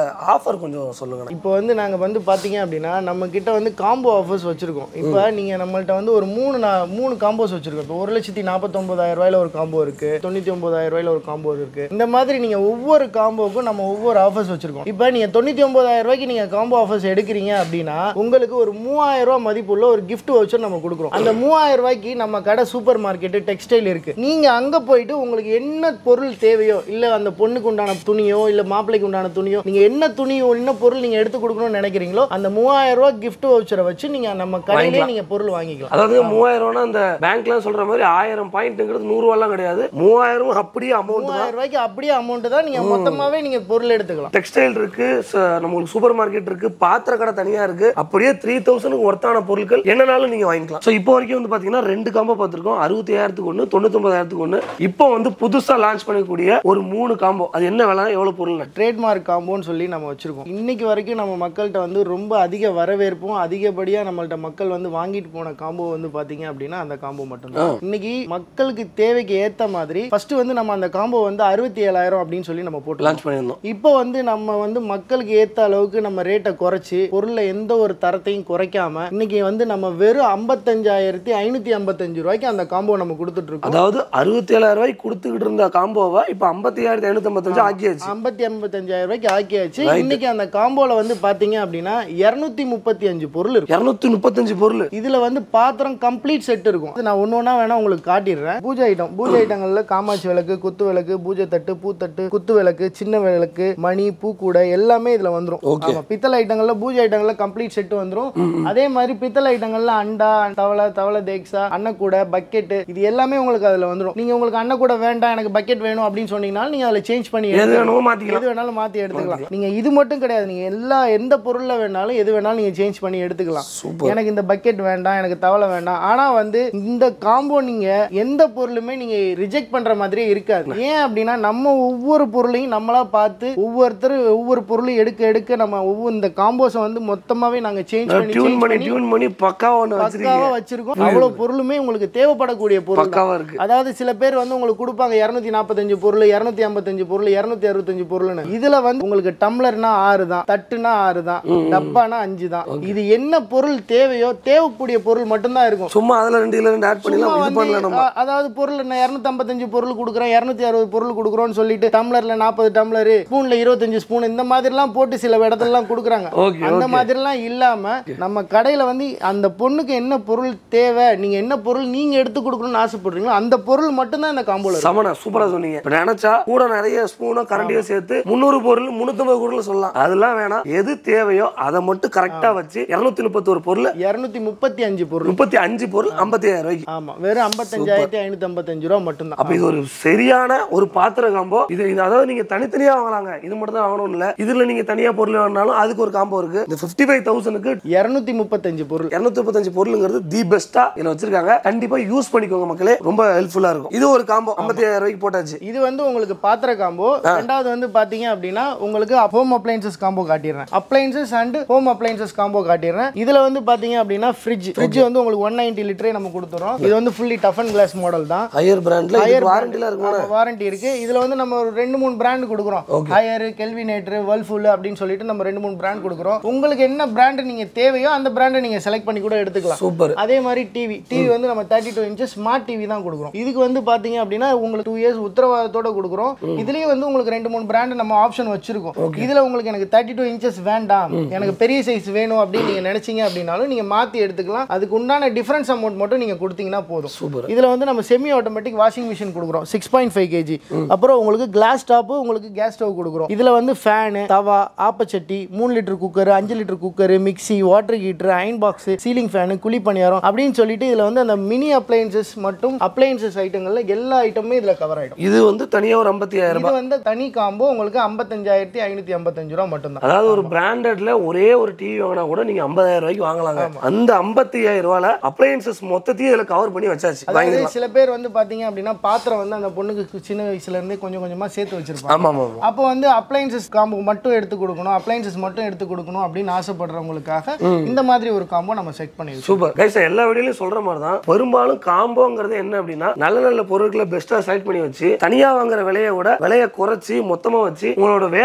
ஆஃபர் கொஞ்சம் சொல்லுங்க இப்போ வந்து நாங்கள் வந்து பார்த்தீங்க அப்படின்னா நம்ம கிட்ட வந்து காம்போ ஆஃபர்ஸ் வச்சிருக்கோம் இப்போ நீங்கள் நம்மள்ட்ட வந்து ஒரு மூணு நா- மூணு காம்போஸ் வச்சிருக்கோம் இப்போ ஒரு லட்சத்தி நாற்பத்தொம்பதாயிரம் ரூபாயில ஒரு காம்போ இருக்கு தொண்ணூற்றி ஒன்பதாயிரம் ரூபாயில ஒரு காம்போ இருக்கு இந்த மாதிரி நீங்கள் ஒவ்வொரு காம்போவுக்கும் நம்ம ஒவ்வொரு ஆஃபர்ஸ் வச்சிருக்கோம் இப்போ நீங்கள் தொண்ணூற்றி ஒன்பதாயிரம் ரூபாய்க்கு நீங்கள் காம்போ ஆஃபர்ஸ் எடுக்கிறீங்க அப்படின்னா உங்களுக்கு ஒரு மூவாயிரம் ரூபாய் மதிப்புள்ள ஒரு gift வச்சு நம்ம கொடுக்குறோம் அந்த மூவாயிரம் ரூபாய்க்கு நம்ம கடை சூப்பர் மார்க்கெட்டு டெக்ஸ்டைல் இருக்கு நீங்க அங்க போயிட்டு உங்களுக்கு என்ன பொருள் தேவையோ இல்ல அந்த பொண்ணுக்கு உண்டான துணியோ இல்ல மாப்பிள்ளைக்கு உண்டான துணியோ நீங்க என்ன துணியோ என்ன பொருள் நீங்க எடுத்து கொடுக்கணும்னு நினைக்கிறீங்களோ அந்த மூவாயிரம் ரூபாய் gift வவுச்சரை வச்சு நீங்க நம்ம கடையிலே நீங்க பொருள் வாங்கிக்கலாம் அதாவது மூவாயிரம் ரூபானா அந்த பேங்க்லாம் சொல்ற மாதிரி ஆயிரம் பாயிண்ட்ங்கிறது நூறு ரூபாய்லாம் கிடையாது மூவாயிரம் அப்படியே அமௌண்ட் தான் மூவாயிரம் ரூபாய்க்கு அப்படியே அமௌண்ட் தான் நீங்க மொத்தமாவே நீங்க பொருள் எடுத்துக்கலாம் டெக்ஸ்டைல் இருக்கு ச- நம்மளுக்கு சூப்பர் மார்க்கெட் இருக்கு பாத்திர கடை தனியா இருக்கு அப்படியே த்ரீ தௌசண்ட்க்கு ஒர்த்தான பொருட்கள் என்னனாலும் நீங்க வாங்கிக்கலாம் ஸோ இப்போ வரைக்கும் வந்து பாத்தீங்கன்னா ரெண்டு காம்போ பார்த்திருக்கோம் அறுபத்தி ஐயாயிரத்துக்கு ஒன்று தொண்ணூத்தொன்பதாயிரத்துக்கு ஒன்று இப்போ வந்து புதுசா லான்ச் பண்ணக்கூடிய ஒரு மூணு காம்போ அது என்ன விலை எவ்வளவு பொருள் ட்ரேட்மார்க் காம்போன்னு சொல்லி நம்ம வச்சிருக்கோம் இன்னைக்கு வரைக்கும் நம்ம மக்கள்கிட்ட வந்து ரொம்ப அதிக வரவேற்பும் அதிகப்படியாக நம்மள்ட்ட மக்கள் வந்து வாங்கிட்டு போன காம்போ வந்து பாத்தீங்க அப்படின்னா அந்த காம்போ மட்டும்தான் இன்னைக்கு மக்களுக்கு தேவைக்கு ஏத்த மாதிரி ஃபர்ஸ்ட் வந்து நம்ம அந்த காம்போ வந்து அறுபத்தி ஏழாயிரம் அப்படின்னு சொல்லி நம்ம போட்டு லான்ச் பண்ணியிருந்தோம் இப்போ வந்து நம்ம வந்து மக்களுக்கு ஏத்த அளவுக்கு நம்ம ரேட்டை குறைச்சி பொருளை எந்த ஒரு தரத்தையும் குறைக்காம இன்னைக்கு வந்து நம்ம வெறும் ஐம்பத்தஞ்சாயிரத்தி ஐநூத்தி ஐம்பத்தஞ்சு ரூபாய்க்கு அந்த காம்போ நம்ம கொடுத்துட்டு இருக்கோம் அதாவது அறுபத்தி ஏழாயிரம் ரூபாய்க்கு கொடுத்துக்கிட்டு இருந்த காம்போவை இப்போ ஐம்பத்தி ஐயாயிரத்தி ஐநூத்தி ஐம்பத்தஞ்சு ஆக்கியாச்சு ஐம்பத்தி ஐம்பத்தஞ்சாயிரம் ரூபாய்க்கு ஆக்கியாச்சு இன்னைக்கு அந்த காம்போல வந்து பாத்தீங்க அப்படின்னா இருநூத்தி முப்பத்தி அஞ்சு பொருள் இருக்கும் இரநூத்தி முப்பத்தஞ்சு பொருள் இதுல வந்து பாத்திரம் கம்ப்ளீட் செட் இருக்கும் அது நான் ஒண்ணு ஒண்ணா வேணா உங்களுக்கு காட்டிடுறேன் பூஜை ஐட்டம் பூஜை ஐட்டங்கள்ல காமாட்சி விளக்கு குத்து விளக்கு பூஜை தட்டு பூத்தட்டு குத்து விளக்கு சின்ன விளக்கு மணி பூக்கூடை எல்லாமே இதுல வந்துரும் Okay. ஆமா பித்தளை ஐட்டங்கள்ல பூஜை ஐட்டங்கள்ல கம்ப்ளீட் செட் வந்துரும் அதே மாதிரி பித்தளை ஐட்டங்கள்ல அண்டா தவளை தவளை தேக்ஸா அன்னக்கூடை பக்கெட் இது எல்லாமே உங்களுக்கு அதுல வந்துரும் நீங்க உங்களுக்கு அன்னக்கூடை வேண்டாம் எனக்கு பக்கெட் வேணும் அப்படின்னு சொன்னீங்கன்னா நீங்க அதுல சேஞ்ச் பண்ணி எது எடுத்துக்கலாம். வேணுமோ மாத்திக்கலாம் எது வேணாலும் மாத்தி எடுத்துக்கலாம் நீங்க இது மட்டும் கிடையாது நீங்க எல்லா எந்த பொருள்ல வேணாலும் எது வேணாலும் நீங்க சேஞ்ச் பண்ணி எடுத்துக்கலாம் சூப்பர் எனக்கு இந்த பக்கெட் வேண்டாம் எனக்கு தவளை வேண்டாம் ஆனா வந்து இந்த காம்போ நீங்க எந்த பொருளுமே நீங்க ரிஜெக்ட் பண்ற மாதிரியே இருக்காது ஏன் அப்படின்னா நம்ம ஒவ்வொரு பொருளையும் நம்மளா பார்த்து ஒவ்வொருத்தர் ஒவ்வொரு பொருளும் எடுக்க எடுக்க நம்ம ஒவ்வொரு இந்த காம்போஸை வந்து மொத்தமாவே நாங்க சேஞ்ச் பண்ணி டியூன் change பண்ணி பண்ணி டியூன் பண்ணி பக்காவா ஒன்று வச்சிருக்கீங்க பக்காவா வச்சிருக்கோம் அவ்வளவு பொருளுமே உங்களுக்கு தேவைப்படக்கூடிய பொருள் தான். பக்காவா இருக்கு அதாவது சில பேர் வந்து உங்களுக்கு கொடுப்பாங்க இரநூத்தி நாற்பத்தஞ்சு பொருள் இரநூத்தி ஐம்பத்தஞ்சு பொருள் இரநூத்தி அறுபத்தஞ்சு பொருள்னு இதுல வந்து உங்களுக்கு டம்ளர்னா ஆறு தான் தட்டுனா ஆறு தான் டப்பானா அஞ்சு தான் இது என்ன பொருள் தேவையோ தேவைக்கூடிய பொருள் மட்டும்தான் இருக்கும் சும்மா அதுல ரெண்டு இதுல ரெண்டு ஆட் சும்மா பண்ணிடலாம் இது வந்து, பண்ணல நம்ம அ- அதாவது பொருள் நான் இரநூத்தி ஐம்பத்தஞ்சு பொருள் கொடுக்குறேன் இரநூத்தி அறுபது பொருள் கொடுக்குறோம்னு சொல்லிட்டு டம்ளர்ல நாற்பது டம்ளர் ஸ்பூன்ல இருபத்தஞ்சு ஸ்பூன் இந்த மாதிரிலாம் போட்டு சில இடத்துலலாம் கொடுக்குறாங்க ஓகே அந்த ஓகே மாதிரிலாம் இல்லாம நம்ம கடையில வந்து அந்த பொண்ணுக்கு என்ன பொருள் தேவை நீங்க என்ன பொருள் நீங்க எடுத்து கொடுக்கணும்னு ஆசைப்படுறீங்களோ அந்த பொருள் மட்டும்தான் இந்த காம்போல இருக்கும் சமண சூப்பரா சொன்னீங்க இப்ப நினைச்சா கூட நிறைய ஸ்பூனும் கரண்டியும் சேர்த்து முந்நூறு பொருள் முந்நூத்தம்பது பொருள் சொல்லலாம் அதெல்லாம் வேணாம் எது தேவையோ அதை மட்டும் கரெக்டா வச்சு இருநூத்தி முப்பத்தொரு பொருள் இருநூத்தி முப்பத்தி அஞ்சு பொருள் முப்பத்தி அஞ்சு பொருள் ஐம்பத்தி ஐயாயிரம் ரூபாய்க்கு ஆமா வெறும் ஐம்பத்தஞ்சாயிரத்தி ஐநூத்தி ஐம்பத்தஞ்சு ரூபா மட்டும்தான் அப்ப இது ஒரு சரியான ஒரு பாத்திர காம்போ இது இது அதாவது நீங்க தனித்தனியா வாங்கலாங்க இது மட்டும் தான் வாங்கணும் இல்ல இதுல நீங்க தனியா பொருள் வாங்கினாலும் அதுக்கு ஒரு காம்போ இருக்கு இந்த பிப்டி ஃபைவ் தௌசண்ட்க்கு இருநூத்தி முப்பத்தஞ்சு பொருள் இருநூத்தி முப்பத்தஞ்சு பொருளுங்கிறது தி பெஸ்டா இதுல வச்சிருக்காங்க கண்டிப்பா யூஸ் பண்ணிக்கோங்க மக்களே ரொம்ப ஹெல்ப்ஃபுல்லா இருக்கும் இது ஒரு காம்போ ஐம்பத்தி ஐயாயிரம் ரூபாய்க்கு போட்டாச்சு இது வந்து உங்களுக்கு பாத்திர காம்போ ரெண்டாவது வந்து பாத்தீங்க அப்படின்னா உங்களுக்கு ஹோம் அப்ளைன்சஸ் காம்போ காட்டிடுறேன் appliances and home appliances combo காட்டிடுறேன் இதுல வந்து பாத்தீங்க அப்படின்னா ஃப்ரிட்ஜ் ஃப்ரிட்ஜ் வந்து உங்களுக்கு ஒன் நைன்டி லிட்டரே நம்ம கொடுத்துறோம் இது வந்து fully tough and glass model தான் ஹையர் பிராண்ட்ல Higher வாரண்டில இருக்கும் வாரண்டி இருக்கு இதுல வந்து நம்ம ஒரு ரெண்டு மூணு பிராண்ட் கொடுக்குறோம் ஹையர் கெல்வினேட்டர் வேர்ல்ஃபுல் அப்படின்னு சொல்லிட்டு நம்ம ரெண்டு மூணு பிராண்ட் கொடுக்குறோம் உங்களுக்கு என்ன பிராண்ட் நீங்க தேவையோ அந்த பிராண்டை நீங்க செலக்ட் பண்ணி கூட எடுத்துக்கலாம் சூப்பர் அதே மாதிரி டிவி டிவி வந்து நம்ம thirty two inches smart TV தான் கொடுக்குறோம் இதுக்கு வந்து பாத்தீங்க அப்படின்னா உங்களுக்கு டூ இயர்ஸ் உத்தரவாதத்தோட கொடுக்குறோம் இதுலயே வந்து உங்களுக்கு ரெண்டு மூணு பிராண்ட் நம்ம ஆப்ஷன் வச்சிருக்கோம் இதுல உங்களுக்கு எனக்கு தேர்ட்டி டூ இன்ச்சஸ் வேண்டாம் எனக்கு பெரிய சைஸ் வேணும் அப்படின்னு நீங்க நினைச்சீங்க அப்படின்னாலும் நீங்க மாத்தி எடுத்துக்கலாம் அதுக்கு உண்டான டிஃபரன்ஸ் அமௌண்ட் மட்டும் நீங்க கொடுத்தீங்கன்னா போதும் சூப்பர் இதுல வந்து நம்ம செமி ஆட்டோமேட்டிக் வாஷிங் மிஷின் கொடுக்குறோம் சிக்ஸ் பாயிண்ட் ஃபைவ் கேஜி அப்புறம் உங்களுக்கு கிளாஸ் டாப்பு உங்களுக்கு கேஸ் ஸ்டவ் கொடுக்குறோம் இதுல வந்து ஃபேனு தவா ஆப்பச்சட்டி மூணு லிட்டர் குக்கர் அஞ்சு litre cooker mixie water heater iron box ceiling fan குழி பணியாரம் அப்படின்னு சொல்லிட்டு இதுல வந்து அந்த மினி அப்ளையன்சஸ் மற்றும் அப்ளையன்சஸ் ஐட்டங்கள்ல எல்லா ஐட்டமுமே இதுல கவர் ஆயிடும் இது வந்து தனியா ஒரு ஐம்பத்தி ஆயிரம் இது வந்து தனி காம்போ உங்களுக்கு ஐம்பத்தஞ்சாயிரத்தி ஐநூத்தி ஐம்பத்தஞ்சு ரூபா மட்டும்தான் அதாவது ஒரு பிராண்டட்ல ஒரே ஒரு டிவி வாங்கினா கூட நீங்க ஐம்பதாயிரம் ரூபாய்க்கு வாங்கலாங்க அந்த ஐம்பத்தி ஐயாயிரம் ரூபாயில அப்ளையன்சஸ் மொத்தத்தையும் இதுல கவர் பண்ணி வச்சாச்சு அதாவது வாங்கிடலாம் சில பேர் வந்து பாத்தீங்க அப்படின்னா பாத்திரம் வந்து அந்த பொண்ணுக்கு சின்ன வயசுல இருந்தே கொஞ்சம் கொஞ்சமா சேர்த்து வச்சிருப்பாங்க ஆமா ஆமா ஆமா அப்போ வந்து அப்ளைன்சஸ் காம்போ மட்டும் எடுத்து கொடுக்கணும் அப்ளைன்சஸ் மட்டும் எடுத்து கொடுக்கணும் அப்படின்னு ஆசைப்படுறவங்களுக்காக இந்த மாதிரி ஒரு காம்போ நம்ம செட் பண்ணிருக்கோம் சூப்பர் கைஸ் எல்லா வீடியோலையும் சொல்ற மாதிரி தான் பெரும்பாலும் காம்போங்கிறது என்ன அப்படின்னா நல்ல நல்ல பொருட்களை பெஸ்ட்டாக செலக்ட் பண்ணி வச்சு தனியா வாங்குற விலையை விட விலையை குறைச்சி மொத்தமா வச்சு உங்களோட வேலையும்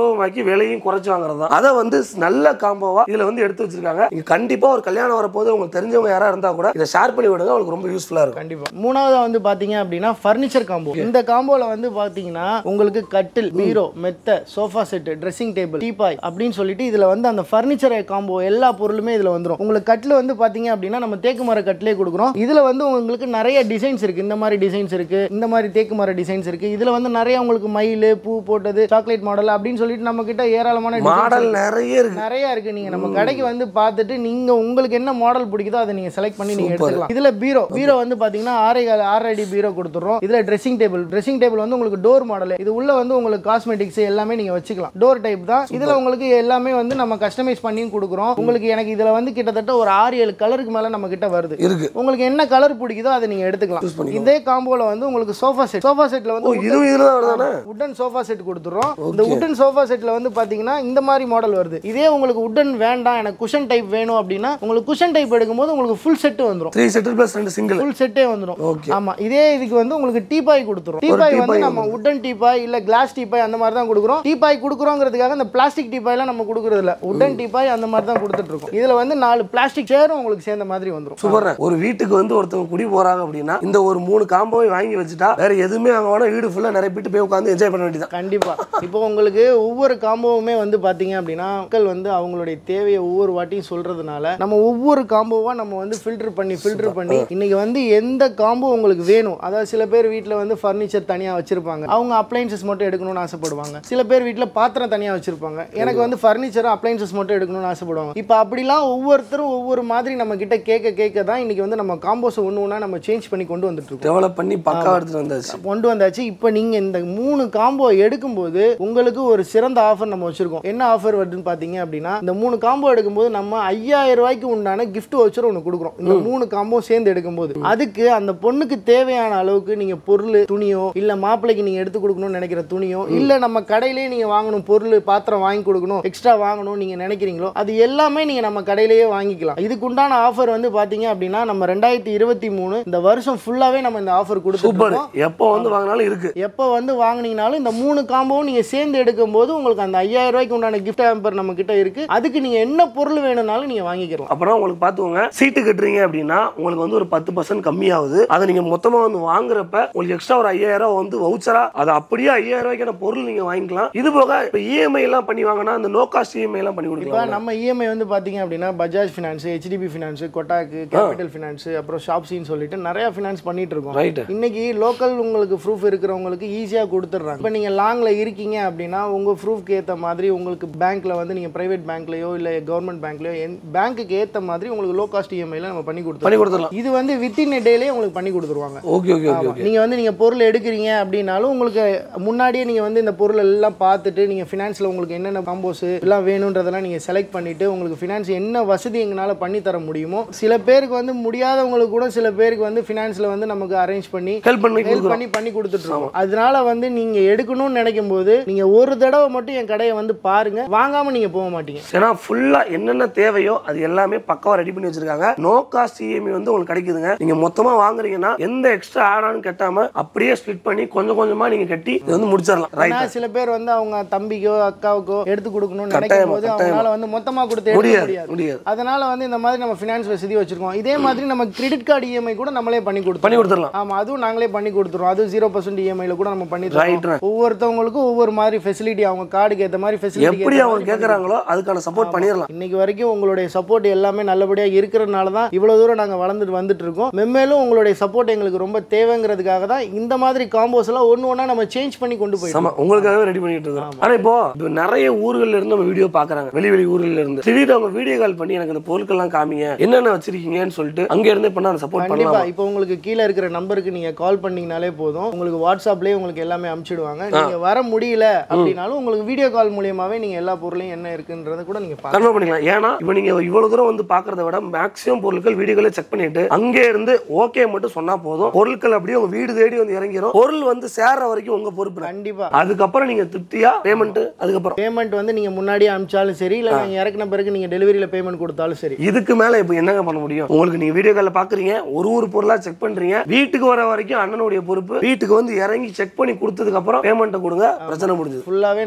சுலபமாக்கி விலையும் குறைச்சு வாங்குறது தான் அதை வந்து நல்ல காம்போவா இதுல வந்து எடுத்து வச்சிருக்காங்க நீங்க கண்டிப்பா ஒரு கல்யாணம் வரப்போது உங்களுக்கு தெரிஞ்சவங்க யாரா இருந்தா கூட இதை ஷேர் பண்ணி விடுங்க உங்களுக்கு ரொம்ப யூஸ்ஃபுல்லா இருக்கும் கண்டிப்பா மூணாவது வந்து பாத்தீங்க அப்படின்னா ஃபர்னிச்சர் காம்போ இந்த காம்போல வந்து பாத்தீங்கன்னா உங்களுக்கு கட்டில் பீரோ மெத்த sofa set dressing table teapoy அப்படின்னு சொல்லிட்டு இதுல வந்து அந்த ஃபர்னிச்சர் காம்போ எல்லா பொருளுமே இதுல வந்துரும் உங்களுக்கு கட்டில் வந்து பாத்தீங்க அப்படின்னா நம்ம தேக்கு மர கட்டிலே கொடுக்குறோம் இதுல வந்து உங்களுக்கு நிறைய டிசைன்ஸ் இருக்கு இந்த மாதிரி டிசைன்ஸ் இருக்கு இந்த மாதிரி தேக்கு மர டிசைன்ஸ் இருக்கு இதுல வந்து நிறைய உங்களுக்கு மயில் பூ போட்டது சாக்லேட் மாடல் அப்படின்னு சொல்லிட்டு நம்ம கிட்ட ஏராளமான designs மாடல் இருக்கு. நிறைய இருக்கு நிறைய இருக்கு நீங்க நம்ம கடைக்கு வந்து பார்த்துட்டு நீங்க உங்களுக்கு என்ன மாடல் பிடிக்குதோ அதை நீங்க செலக்ட் பண்ணி நீங்க Super. எடுத்துக்கலாம் இதுல பீரோ பீரோ வந்து பாத்தீங்கன்னா ஆறே கால் ஆறு அடி பீரோ கொடுத்துறோம் இதுல ட்ரெஸ்ஸிங் டேபிள் ட்ரெஸ்ஸிங் டேபிள் வந்து உங்களுக்கு டோர் மாடல் இது உள்ள வந்து உங்களுக்கு காஸ்மெட்டிக்ஸ் எல்லாமே நீங்க வச்சுக்கலாம் டோர் டைப் தான் இதுல உங்களுக்கு எல்லாமே வந்து நம்ம கஸ்டமைஸ் பண்ணியும் கொடுக்குறோம் உங்களுக்கு எனக்கு இதுல வந்து கிட்டத்தட்ட ஒரு ஆறு ஏழு கலருக்கு மேல நம்ம கிட்ட வருது இருக்கு உங்களுக்கு என்ன கலர் பிடிக்குதோ அதை நீங்க Choose எடுத்துக்கலாம் பண்ணிக்கலாம். இதே காம்போல வந்து உங்களுக்கு சோஃபா செட் சோஃபா செட்ல ஓ வந்து இதுவும் இதுல தான் வருதானே உட்டன் சோஃபா செட் கொடுத்துறோம் இந்த உட்டன் சோஃபா செட்ல வந்து பாத்தீங்கன்னா இந்த மாதிரி மாடல் வருது இதே உங்களுக்கு உட்டன் வேண்டாம் எனக்கு குஷன் டைப் வேணும் அப்படின்னா உங்களுக்கு குஷன் டைப் எடுக்கும்போது உங்களுக்கு ஃபுல் செட் வந்துரும் த்ரீ செட்டில் பிளஸ் ரெண்டு சிங்கிள் ஃபுல் செட்டே வந்துரும் ஓகே ஆமா இதே இதுக்கு வந்து உங்களுக்கு டீபாய் கொடுத்துரும் டீபாய் வந்து டீபாய் நம்ம உட்டன் டீபாய் இல்ல கிளாஸ் டீபாய் அந்த மாதிரி தான் கொடுக்குறோம் டீபாய் கொடுக்குறோங்கிறதுக்காக இந்த பிளாஸ்டிக் டீபாய்லாம் நம்ம கொடுக்குறது இல்ல உட்டன் டீபாய் அந்த மாதிரி தான் கொடுத்துட்டு இருக்கோம் இதுல வந்து நாலு பிளாஸ்டிக் சேரும் உங்களுக்கு சேர்ந்த மாதிரி வந்துரும் சூப்பர் ஒரு வீட்டுக்கு வந்து ஒருத்தவங்க குடி போறாங்க அப்படின்னா இந்த ஒரு மூணு காம்போவை வாங்கி வச்சுட்டா வேற எதுவுமே வாங்க வேணாம் வீடு ஃபுல்லா நிறைய பேட்டு போய் உட்காந்து என்ஜாய் பண்ண வேண்டியதான் கண்டிப்பா இப்போ உங்களுக்கு ஒவ்வொரு காம்போவுமே வந்து பாத்தீங்க அப்படின்னா மக்கள் வந்து அவங்களுடைய தேவையை ஒவ்வொரு வாட்டியும் சொல்றதுனால நம்ம ஒவ்வொரு காம்போவா நம்ம வந்து ஃபில்டர் பண்ணி ஃபில்டர் பண்ணி இன்னைக்கு வந்து எந்த காம்போ உங்களுக்கு வேணும் அதாவது சில பேர் வீட்டில் வந்து ஃபர்னிச்சர் தனியா வச்சிருப்பாங்க அவங்க அப்ளைன்சஸ் மட்டும் எடுக்கணும்னு ஆசைப்படுவாங்க சில பேர் வீட்டில் பாத்திரம் தனியா வச்சிருப்பாங்க எனக்கு வந்து ஃபர்னிச்சரும் அப்ளைன்சஸ் மட்டும் எடுக்கணும்னு ஆசைப்படுவாங்க இப்போ அப்படிலாம் ஒவ்வொருத்தரும் ஒவ்வொரு மாதிரி நம்ம கிட்ட கேட்க கேட்க தான் இன்னைக்கு வந்து நம்ம காம்போஸ் ஒன்று ஒன்றா நம்ம சேஞ்ச் பண்ணி கொண்டு வந்துட்டு இருக்கோம் டெவலப் பண்ணி பக்கா எடுத்துட்டு வந்தாச்சு கொண்டு வந்தாச்சு இப்போ நீங்க இந்த மூணு காம்போ எடுக்கும்போது உங்களுக்கு ஒரு சிறந்த ஆஃபர் நம்ம வச்சிருக்கோம் என்ன ஆஃபர் வருதுன்னு பாத்தீங்க அப்படின்னா இந்த மூணு காம்போ எடுக்கும்போது நம்ம ஐயாயிரம் ரூபாய்க்கு உண்டான கிஃப்ட் வச்சர் ஒன்று கொடுக்குறோம் இந்த மூணு காம்போ சேர்ந்து எடுக்கும்போது அதுக்கு அந்த பொண்ணுக்கு தேவையான அளவுக்கு நீங்க பொருள் துணியோ இல்ல மாப்பிள்ளைக்கு நீங்க எடுத்து கொடுக்கணும்னு நினைக்கிற துணியோ இல்ல நம்ம கடையிலேயே நீங்க வாங்கணும் பொருள் பாத்திரம் வாங்கி கொடுக்கணும் எக்ஸ்ட்ரா வாங்கணும் நீங்க நினைக்கிறீங்களோ அது எல்லாமே நீங்க நம்ம கடையிலேயே வாங்கிக்கலாம் இதுக்கு உண்டான ஆஃபர் வந்து பாத்தீங்க அப்படின்னா நம்ம ரெண்டாயிரத்தி இருபத்தி மூணு இந்த வருஷம் ஃபுல்லாவே நம்ம இந்த ஆஃபர் கொடுத்துட்டு சூப்பர் இருக்கோம். எப்போ வந்து வாங்கினாலும் இருக்கு எப்போ வந்து வாங்குனீங்கனாலும் இந்த மூணு காம்போவும் நீங்கள் சேர்ந்து எடுக்கும்போது உங்களுக்கு அந்த ஐயாயிரம் ரூபாய்க்கு உண்டான கிஃப்ட் ஹேம்பர் நம்ம கிட்ட இருக்கு அதுக்கு நீங்கள் என்ன பொருள் வேணும்னாலும் நீங்கள் வாங்கிக்கலாம் அப்புறம் உங்களுக்கு பார்த்துக்கோங்க சீட்டு கட்டுறீங்க அப்படின்னா உங்களுக்கு வந்து ஒரு பத்து பர்சன்ட் கம்மியாகுது அதை நீங்க மொத்தமா வந்து வாங்குறப்ப உங்களுக்கு எக்ஸ்ட்ரா ஒரு ஐயாயிரம் ரூபாய் வந்து வவுச்சரா அது அப்படியே ஐயாயிரம் ரூபாய்க்கான பொருள் நீங்க வாங்கிக்கலாம் இது போக இப்போ இஎம்ஐ எல்லாம் பண்ணி வாங்கினா அந்த நோ காஸ்ட் இஎம்ஐ எல்லாம் பண்ணி இப்போ கொடுக்கலாம் நம்ம இஎம்ஐ வந்து பார்த்தீங்க அப்படின்னா Bajaj finance HDB finance Kotak capital finance அப்புறம் ஷாப்ஸின்னு சொல்லிட்டு நிறைய ஃபினான்ஸ் பண்ணிட்டு இருக்கோம் ரைட் இன்னைக்கு லோக்கல் உங்களுக்கு ப்ரூஃப் இருக்கிறவங்களுக்கு ஈஸியாக கொடுத்துட்றாங்க இப்போ நீங்கள் லாங்கில் இருக்கீங்க அப்படின்னா உங்கள் ப்ரூஃப்க்கு ஏற்ற மாதிரி உங்களுக்கு பேங்க்ல வந்து நீங்கள் பிரைவேட் பேங்க்லையோ இல்லை கவர்மெண்ட் பேங்க்லையோ பேங்க்குக்கு ஏற்ற மாதிரி உங்களுக்கு லோ காஸ்ட் இஎம்ஐல நம்ம பண்ணி கொடுத்துருவோம் பண்ணி கொடுத்துடலாம் இது வந்து வித்தின் எ டேலேயே உங்களுக்கு பண்ணி கொடுத்துருவாங்க ஓகே ஓகே ஓகே ஓகே நீங்க வந்து நீங்க பொருள் எடுக்கிறீங்க அப்படின்னாலும் உங்களுக்கு முன்னாடியே நீங்க வந்து இந்த பொருள் எல்லாம் பார்த்துட்டு நீங்க ஃபினான்ஸ்ல உங்களுக்கு என்னென்ன காம்போஸ் எல்லாம் வேணுன்றதெல்லாம் நீங்க செலக்ட் பண்ணிட்டு உங்களுக்கு ஃபினான்ஸ் என்ன வசதி எங்களால பண்ணி தர முடியுமோ சில பேருக்கு வந்து முடியாதவங்களுக்கு கூட சில பேருக்கு வந்து ஃபினான்ஸ்ல வந்து நமக்கு அரேஞ்ச் பண்ணி ஹெல்ப் பண்ணி ஹெல்ப் கொடுக்குறோம் பண்ணி பண்ணி கொடுத்துட்டு இருக்கோம் அதனால வந்து நீங்க எடுக்கணும்னு நினைக்கும் போது நீங்க ஒரு தடவை மட்டும் என் கடையை வந்து பாருங்க வாங்காம நீங்க போக மாட்டீங்க ஏன்னா ஃபுல்லா என்னென்ன தேவையோ அது எல்லாமே பக்காவா ரெடி பண்ணி வச்சிருக்காங்க நோ காஸ்ட் இஎம்ஐ வந்து உங்களுக்கு கிடைக்குதுங்க நீங்க மொத்தமா வாங்குறீங்கன்னா எந்த எக்ஸ்ட்ரா ஆட் ஆன் கட்டாம அப்படியே ஸ்ப்ளிட் பண்ணி கொஞ்சம் கொஞ்சமா நீங்க கட்டி இது வந்து முடிச்சிடலாம் ரைட் ஆனா சில பேர் வந்து அவங்க தம்பிக்கோ அக்காவுக்கோ எடுத்து கொடுக்கணும்னு கட்டாயமா, நினைக்கும் போது அவங்களால வந்து மொத்தமா கொடுத்து எடுக்க முடியாது முடியாது முடியாது அதனால வந்து இந்த மாதிரி நம்ம ஃபினான்ஸ் வசதி வச்சிருக்கோம் இதே மாதிரி நம்ம கிரெடிட் கார்டு இஎம்ஐ கூட நம்மளே பண்ணி கொடுத்தோம் பண்ணி கொடுத்துடலாம் ஆமா அதுவும் நாங்களே பண்ணி கொடுத்துருவோம் அது ஜீரோ பர்சன்ட் இஎம்ஐல கூட நம்ம பண்ணி தரோம் ரைட் ஒவ்வொருத்தவங்களுக்கும் ஒவ்வொரு மாதிரி ஃபெசிலிட்டி அவங்க கார்டுக்கு ஏற்ற மாதிரி ஃபெசிலிட்டி எப்படி அவங்க கேக்குறாங்களோ அதுக்கான சப்போர்ட் பண்ணிடலாம் இன்னைக்கு வரைக்கும் உங்களுடைய சப்போர்ட் எல்லாமே நல்லபடியா இருக்கிறதுனால தான் இவ்வளவு தூரம் நாங்க வளர்ந்துட்டு வந்துட்டு இருக்கோம் மென்மேலும் உங்களுடைய சப்போர்ட் எங்களுக்கு ரொம்ப தேவைங்கிறதுக்காக தான் இந்த மாதிரி காம்போஸ் எல்லாம் ஒன்று ஒன்றா நம்ம சேஞ்ச் பண்ணி கொண்டு போயிட்டோம் ஆமா உங்களுக்காகவே ரெடி பண்ணிட்டு இருக்கோம் ஆனா இப்போ இப்போ நிறைய ஊர்கள்ல இருந்து நம்ம வீடியோ பாக்குறாங்க வெளி வெளி ஊர்கள்ல இருந்து திடீர்னு அவங்க வீடியோ கால் பண்ணி எனக்கு இந்த பொருட்கள் எல்லாம் காமிங்க என்னென்ன வச்சிருக்கீங்கன்னு சொல்லிட்டு அங்க இருந்து பண்ண சப்போர்ட் கண்டிப்பா பண்ணலாம் இப்போ உங்களுக்கு கீழே இருக்கிற நம்பருக்கு நீங்க கால் பண்ணீங்கனாலே போதும் உங்களுக்கு வாட்ஸ்அப்லயே உங்களுக்கு எல்லாமே அனுப்பிச்சிடுவாங்க நீங்க வர முடியல அப்படின்னாலும் உங்களுக்கு வீடியோ கால் மூலியமாவே நீங்க எல்லா பொருளையும் என்ன இருக்குன்றத கூட நீங்க பார்க்கலாம் கன்ஃபார்ம் பண்ணிக்கலாம் ஏன்னா இப்போ நீங்க இவ்வளவு தூரம் வந்து பாக்குறத விட மேக்ஸிமம் பொருட்கள் வீடுகளை செக் பண்ணிட்டு அங்கே இருந்து ஓகே மட்டும் சொன்னா போதும் பொருட்கள் அப்படியே உங்க வீடு தேடி வந்து இறங்கிரும் பொருள் வந்து சேர்ற வரைக்கும் உங்க பொறுப்பு தான். கண்டிப்பா அதுக்கப்புறம் நீங்க திருப்தியா பேமெண்ட் அதுக்கப்புறம் பேமெண்ட் வந்து நீங்க முன்னாடியே அனுப்பிச்சாலும் சரி இல்ல நீங்க இறக்குன பிறகு நீங்க டெலிவரியில பேமெண்ட் கொடுத்தாலும் சரி இதுக்கு மேல இப்போ என்னங்க பண்ண முடியும் உங்களுக்கு நீங்க வீடியோ கால்ல பாக்குறீங்க ஒரு ஒரு பொருளா செக் பண்றீங்க வீட்டுக்கு வர வரைக்கும் அண்ணனுடைய பொறுப்பு வீட்டுக்கு வந்து இறங்கி செக் பண்ணி கொடுத்ததுக்கு அப்புறம் பேமெண்ட்டை கொடுங்க பிரச்சனை முடிஞ்சது ஃபுல்லாவே நம்ம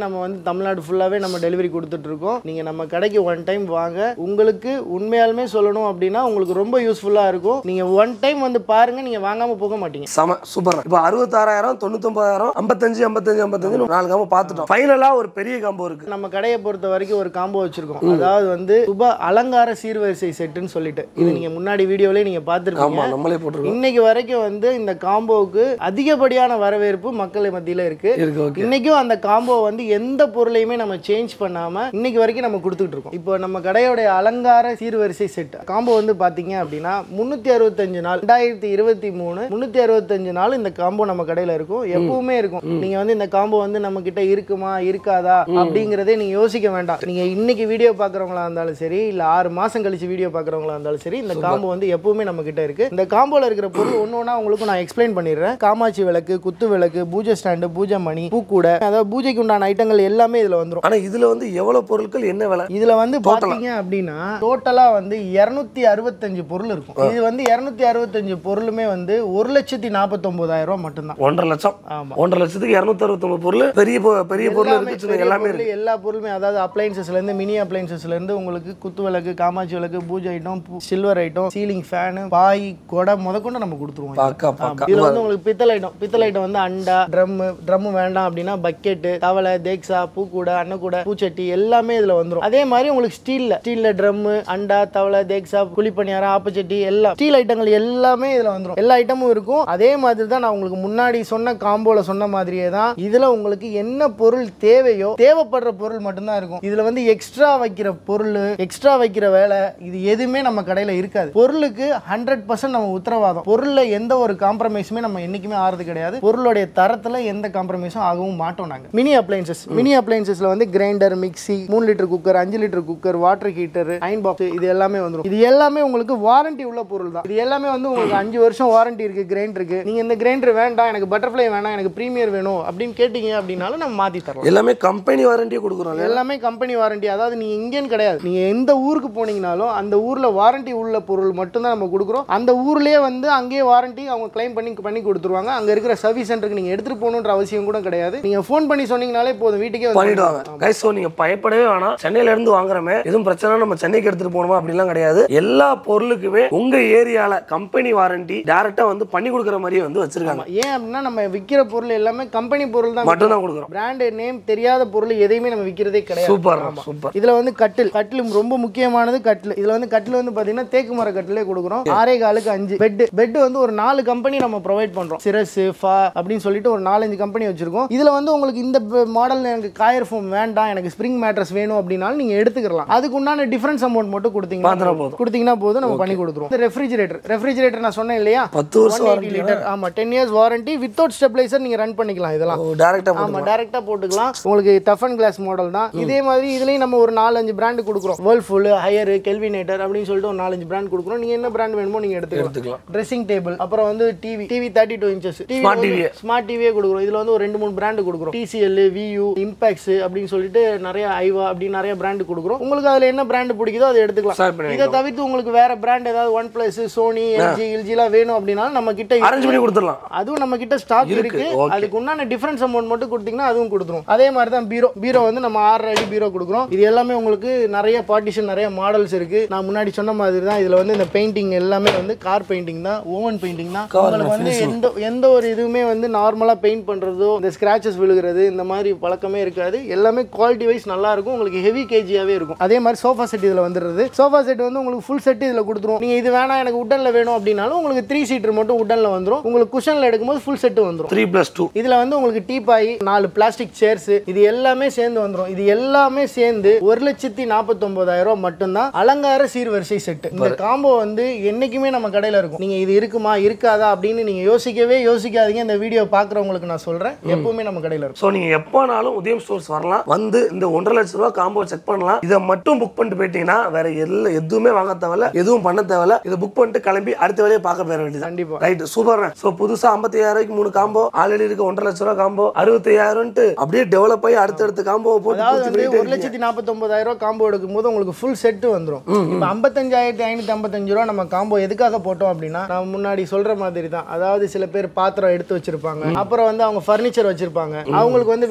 நம்ம வந்து தமிழ்நாடு ஃபுல்லாவே நம்ம டெலிவரி கொடுத்துட்டு இருக்கோம் நீங்க நம்ம கடைக்கு ஒன் டைம் வாங்க உங்களுக்கு உண்மையாலுமே சொல்லணும் அப்படின்னா உங்களுக்கு ரொம்ப யூஸ்ஃபுல்லா இருக்கும் நீங்க ஒன் டைம் வந்து பாருங்க நீங்க வாங்காம போக மாட்டீங்க செம சூப்பர் இப்போ அறுபத்தாறாயிரம் தொண்ணூத்தொன்பதாயிரம் ஐம்பத்தஞ்சு ஐம்பத்தஞ்சு ஐம்பத்தஞ்சு நாலு காம்போ பார்த்துட்டோம் ஃபைனலா ஒரு பெரிய காம்போ இருக்கு நம்ம கடையை பொறுத்த வரைக்கும் ஒரு காம்போ வச்சிருக்கோம் அதாவது வந்து சுப அலங்கார சீர்வரிசை செட்டுன்னு சொல்லிட்டு இது நீங்க முன்னாடி வீடியோலயே நீங்க ஆமா பார்த்துருக்கீங்க நம்மளே போட்டிருக்கோம் இன்னைக்கு வரைக்கும் வந்து இந்த காம்போவுக்கு அதிகப்படியான வரவேற்பு மக்கள் மத்தியில இருக்கு இருக்கு ஓகே இன்னைக்கும் அந்த காம்போ வந்து எந்த பொருளையுமே நம்ம சேஞ்ச் பண்ணாம இன்னைக்கு வரைக்கும் நம்ம கொடுத்துட்டு இருக்கோம் இப்போ நம்ம கடையோட அலங்கார சீர்வரிசை செட் காம்போ வந்து பாத்தீங்க அப்படின்னா முன்னூத்தி அறுபத்தஞ்சு நாள் ரெண்டாயிரத்தி இருபத்தி மூணு முன்னூத்தி அறுபத்தஞ்சு நாள் இந்த காம்போ நம்ம கடையில இருக்கும் எப்பவுமே இருக்கும் நீங்க வந்து இந்த காம்போ வந்து நம்ம கிட்ட இருக்குமா இருக்காதா அப்படிங்கறதே நீங்க யோசிக்க வேண்டாம் நீங்க இன்னைக்கு வீடியோ பாக்குறவங்களா இருந்தாலும் சரி இல்ல ஆறு மாசம் கழிச்சு வீடியோ பாக்குறவங்களா இருந்தாலும் சரி இந்த காம்போ வந்து எப்பவுமே நம்ம கிட்ட இருக்கு இந்த காம்போல இருக்கிற பொருள் ஒன்று ஒன்றா உங்களுக்கு நான் எக்ஸ்பிளைன் பண்ணிடுறேன் காமாட்சி விளக்கு குத்து விளக்கு பூஜை ஸ்டாண்டு பூஜை மணி பூக்கூடை அதாவது பூஜைக்கு உண்டான ஐட்டங்கள் எல்லாமே இதுல வந்துரும் ஆனா இதுல வந்து எவ்வளவு பொருட்கள் என்ன விலை இதுல வந்து பாத்தீங்க அப்படின்னா டோட்டலா வந்து இருநூத்தி அறுபத்தஞ்சு பொருள் இருக்கும் இது வந்து இருநூத்தி அறுபத்தஞ்சு பொருளுமே வந்து ஒரு லட்சத்தி நாற்பத்தொன்பதாயிரம் ரூபாய் மட்டும்தான் ஒன்றரை லட்சம் ஆமா ஒன்றரை லட்சத்துக்கு இரநூத்தி அறுபத்தொன்பது பொருள் பெரிய பொ- பெரிய பொருள் எல்லாமே இருக்கு சின்ன பெரிய எல்லாமே பொருள், இருக்கு எல்லா பொருளுமே அதாவது அப்ளைன்சஸ்ல இருந்து மினி அப்ளைன்சஸ்ல இருந்து உங்களுக்கு குத்து விளக்கு காமாட்சி விளக்கு பூஜை item silver item ceiling fan பாய் கொடை முதற்கொண்டு நம்ம கொடுத்துருவோம் பாக்கா ஆமா. பாக்கா இதுல வந்து உங்களுக்கு பித்தளை ஐட்டம் பித்தளை ஐட்டம் வந்து அண்டா ட்ரம் ட்ரம் வேண்டாம் அப்படின்னா பக்கெட்டு தவளை தேக்ஸா பூக்கூடை அன்னக்கூடை பூச்சட்டி எல்லாமே இதுல வந்துரும் அதே மாதிரி உங்களுக்கு ஸ்டீல்ல ஸ்டீல்ல ட்ரம் அண்டா தவளை தேக்ஸா குழிப்பணியாரம் ஆப்பச்சட்டி எல்லாம் ஸ்டீல் ஐட்டங்கள் எல்லாமே இதுல வந்துரும் எல்லா ஐட்டமும் இருக்கும் அதே மாதிரி தான் நான் உங்களுக்கு முன்னாடி சொன்ன காம்போல சொன்ன மாதிரியே தான் இதுல உங்களுக்கு என்ன பொருள் தேவையோ தேவைப்படுற பொருள் மட்டும்தான் இருக்கும் இதுல வந்து எக்ஸ்ட்ரா வைக்கிற பொருள் எக்ஸ்ட்ரா வைக்கிற வேலை இது எதுவுமே நம்ம கடையில இருக்காது பொருளுக்கு ஹண்ட்ரட் பர்சன்ட் நம்ம உத்தரவாதம் பொருள்ல எந்த ஒரு காம்ப்ரமைஸுமே நம்ம என்னைக்குமே ஆறது கிடையாது பொருளுடைய தரத்துல எந்த காம்ப்ரமைஸும் ஆகவும் மாட்டோம் நாங்க மினி அப்ளைன்சஸ் மினி அப்ளைன்சஸ்ல வந்து கிரைண்டர் மிக்ஸி மூணு லிட்டர் குக்கர் அஞ்சு litre cooker water heater iron box இது எல்லாமே வந்துரும் இது எல்லாமே உங்களுக்கு வாரண்டி உள்ள பொருள் தான் இது எல்லாமே வந்து உங்களுக்கு அஞ்சு வருஷம் வாரண்டி இருக்கு கிரைண்டருக்கு நீங்க இந்த கிரைண்டர் வேண்டாம் எனக்கு பட்டர்ஃப்ளை வேணாம் எனக்கு ப்ரீமியர் வேணும் அப்படின்னு கேட்டீங்க அப்படின்னாலும் நம்ம மாத்தி தரலாம் எல்லாமே கம்பெனி வாரண்டியே கொடுக்குறோம் இல்லையா? எல்லாமே கம்பெனி வாரண்டி அதாவது நீங்க இங்கேன்னு கிடையாது நீங்க எந்த ஊருக்கு போனீங்கனாலும் அந்த ஊர்ல வாரண்டி உள்ள பொருள் மட்டும்தான் நம்ம கொடுக்குறோம் அந்த ஊர்லயே வந்து அங்கேயே வாரண்டி அவங்க கிளைம் பண்ணி பண்ணி கொடுத்துருவாங்க அங்க இருக்கிற சர்வீஸ் சென்டருக்கு நீங்க எடுத்துட்டு போகணுன்ற அவசியம் கூட கிடையாது நீங்க ஃபோன் பண்ணி சொன்னீங்கனாலே போதும் வீட்டுக்கே வந்து பண்ணிடுவாங்க கைஸ் ஸோ நீங்க பயப்படவே வேணாம் சென்னையில இருந்து வாங்குறமே எதுவும் பிரச்சனை நம்ம சென்னைக்கு எடுத்துட்டு போகணுமா அப்படிலாம் கிடையாது எல்லா பொருளுக்குமே உங்க ஏரியால கம்பெனி வாரண்டி டேரக்டா வந்து பண்ணி கொடுக்குற மாதிரியே வந்து வச்சிருக்காங்க ஏன் அப்படின்னா நம்ம விற்கிற பொருள் எல்லாமே கம்பெனி பொருள் தான் மட்டும் தான் கொடுக்குறோம் பிராண்ட் நேம் தெரியாத பொருள் எதையுமே நம்ம விற்கிறதே கிடையாது சூப்பர் சூப்பர் இதுல வந்து கட்டில் கட்டில் ரொம்ப முக்கியமானது கட்டில் இதுல வந்து கட்டில் வந்து பாத்தீங்கன்னா தேக்கு மர கட்டிலே கொடுக்குறோம் ஆறே காலுக்கு அஞ்சு பெட் பெட் வந்து ஒரு நாலு கம்பெனி நம்ம ப்ரொவைட் பண்றோம் சிரஸ் ஃபா அப்படின்னு சொல்லிட்டு ஒரு நாலஞ்சு கம்பெனி வச்சிருக்கோம் இதுல வந்து உங்களுக்கு இந்த மாடல் எனக்கு காயர் ஃபோம் வேண்டாம் எனக்கு ஸ்ப்ரிங் மேட்ரஸ் வேணும் அப்படின்னாலும் நீங்க எடுத்துக்கலாம் அதுக்கு உண்டான டிஃபரன்ஸ் அமௌண்ட் மட்டும் கொடுத்தீங்கன்னா பாத்திரம் போதும் கொடுத்தீங்கன்னா போதும் நம்ம பண்ணி கொடுத்துருவோம் இந்த ரெஃப்ரிஜிரேட்டர் ரெஃப்ரிஜிரேட்டர் நான் சொன்னேன் இல்லையா பத்து வருஷம் ஒன் எயிட்டி லிட்டர் ஆமா ten years warranty without stabiliser நீங்க ரன் பண்ணிக்கலாம் இதெல்லாம் டேரக்டா ஆமா டைரக்டா போட்டுக்கலாம் உங்களுக்கு டஃப் அண்ட் கிளாஸ் மாடல் தான் இதே மாதிரி இதுலயும் நம்ம ஒரு நாலஞ்சு பிராண்ட் கொடுக்குறோம் வேர்ல்ஃபுல் ஹையர் கெல்வினேட்டர் அப்படின்னு சொல்லிட்டு ஒரு நாலஞ்சு பிராண்ட் கொடுக்குறோம் நீங்க என்ன பிராண்ட் வேணுமோ நீங்க எடுத்துக்கலாம் எடுத்துக்கலாம் ட்ரெஸ்ஸிங் டேபிள் அப்புறம் வந்து TV TV thirty two inches Smart TV. Smart டிவியே கொடுக்குறோம் இதுல வந்து ஒரு ரெண்டு மூணு பிராண்ட் கொடுக்குறோம் டிசிஎல் வியூ இம்பாக்ஸ் அப்படின்னு சொல்லிட்டு நிறைய ஐவா அப்படின்னு நிறைய பிராண்ட் கொடுக்குறோம் உங்களுக்கு அதுல என்ன பிராண்ட் பிடிக்குதோ அதை எடுத்துக்கலாம் Start பண்ணி இதை தவிர்த்து உங்களுக்கு வேற பிராண்ட் ஏதாவது ஒன் பிளஸ் சோனி எல்ஜி எல்ஜிலாம் வேணும் அப்படின்னாலும் நம்ம கிட்ட அரேஞ்ச் பண்ணி கொடுத்துடலாம் அதுவும் நம்ம கிட்ட ஸ்டாக் இருக்கு, இருக்கு okay. அதுக்கு உண்டான டிஃபரன்ஸ் அமௌண்ட் மட்டும் கொடுத்தீங்கன்னா அதுவும் கொடுத்துரும் அதே மாதிரி தான் பீரோ பீரோ வந்து நம்ம ஆறு அடி பீரோ கொடுக்குறோம் இது எல்லாமே உங்களுக்கு நிறைய பார்ட்டிஷன் நிறைய மாடல்ஸ் இருக்கு நான் முன்னாடி சொன்ன மாதிரி தான் இதுல வந்து இந்த பெயிண்டிங் எல்லாமே வந்து கார் பெயிண்டிங் தான் ஓவன் பெயிண்டிங் தான் Car உங்களுக்கு வந்து எந்த எந்த ஒரு இதுவுமே வந்து நார்மலா பெயிண்ட் பண்றதோ இந்த ஸ்கிராச்சஸ் விழுகிறது இந்த மாதிரி பழக்கமே இருக்காது எல்லாமே குவாலிட்டி வைஸ் நல்லா இருக்கும் உங்களுக்கு ஹெவி கேஜியாவே இருக்கும் அதே மாதிரி சோஃபா செட் இதுல வந்துடுறது சோஃபா செட் வந்து உங்களுக்கு ஃபுல் செட் இதுல கொடுத்துரும் நீங்க இது வேணாம் எனக்கு உட்டன்ல வேணும் அப்படின்னாலும் உங்களுக்கு த்ரீ சீட்டர் மட்டும் உட்டன்ல வந்துரும் உங்களுக்கு குஷன்ல எடுக்கும்போது ஃபுல் செட் வந்துரும் த்ரீ பிளஸ் டூ இதுல வந்து உங்களுக்கு டீபாய் நாலு பிளாஸ்டிக் சேர்ஸ் இது எல்லாமே சேர்ந்து வந்துரும் இது எல்லாமே சேர்ந்து ஒரு லட்சத்தி நாற்பத்தொன்பதாயிரம் ரூபாய் மட்டும்தான் அலங்கார சீர்வரிசை செட் இந்த காம்போ வந்து என்னைக்குமே நம்ம கடையில இருக்கும் நீங்க இது இருக்குமா இருக்காதா அப்படின்னு நீங்க யோசிக்கவே யோசிக்காதீங்க இந்த வீடியோ பாக்குறவங்களுக்கு நான் சொல்றேன் எப்பவுமே நம்ம கடையில இருக்கும் ஸோ நீங்கள் எப்போனாலும் உதயம் ஸ்டோர்ஸ் வரலாம் வந்து இந்த ஒன்றரை லட்ச ரூபா காம்போ செக் பண்ணலாம் இதை மட்டும் புக் பண்ணிட்டு போயிட்டீங்கன்னா வேற எல்லா எதுவுமே வாங்க தேவையில்ல எதுவும் பண்ண தேவையில்ல இதை புக் பண்ணிட்டு கிளம்பி அடுத்த வேலையை பார்க்க போயிட வேண்டியது கண்டிப்பா ரைட் சூப்பர் ஸோ புதுசா ஐம்பத்தி ஐயாயிரம் மூணு காம்போ ஆல்ரெடி இருக்க ஒன்றரை லட்ச ரூபா காம்போ அறுபத்தி ஐயாயிரம்ட்டு அப்படியே டெவலப் ஆகி அடுத்தடுத்த காம்போ போட்டு அதாவது பூர்த்தி வந்து பண்ணிட்டே ஒரு லட்சத்தி நாற்பத்தொன்பதாயிரம் ரூபாய் காம்போ எடுக்கும் போது உங்களுக்கு ஃபுல் செட் வந்துரும் இப்போ ஐம்பத்தஞ்சாயிரத்தி ஐநூத்தி ஐம்பத்தஞ்சு ரூபா நம்ம காம்போ எதுக்காக போட்டோம் அப்படின்னா நான் முன்னாடி சொல்ற மாதிரி தான் அதாவது சில பேர் பாத்திரம் எடுத்து வச்சிருப்பாங்க அப்புறம் வந்து அவங்க ஃபர்னிச்சர் வச்சிருப்பாங்க அவங்களுக்கு வந்து வெறும் அப்ளைன்ஸ்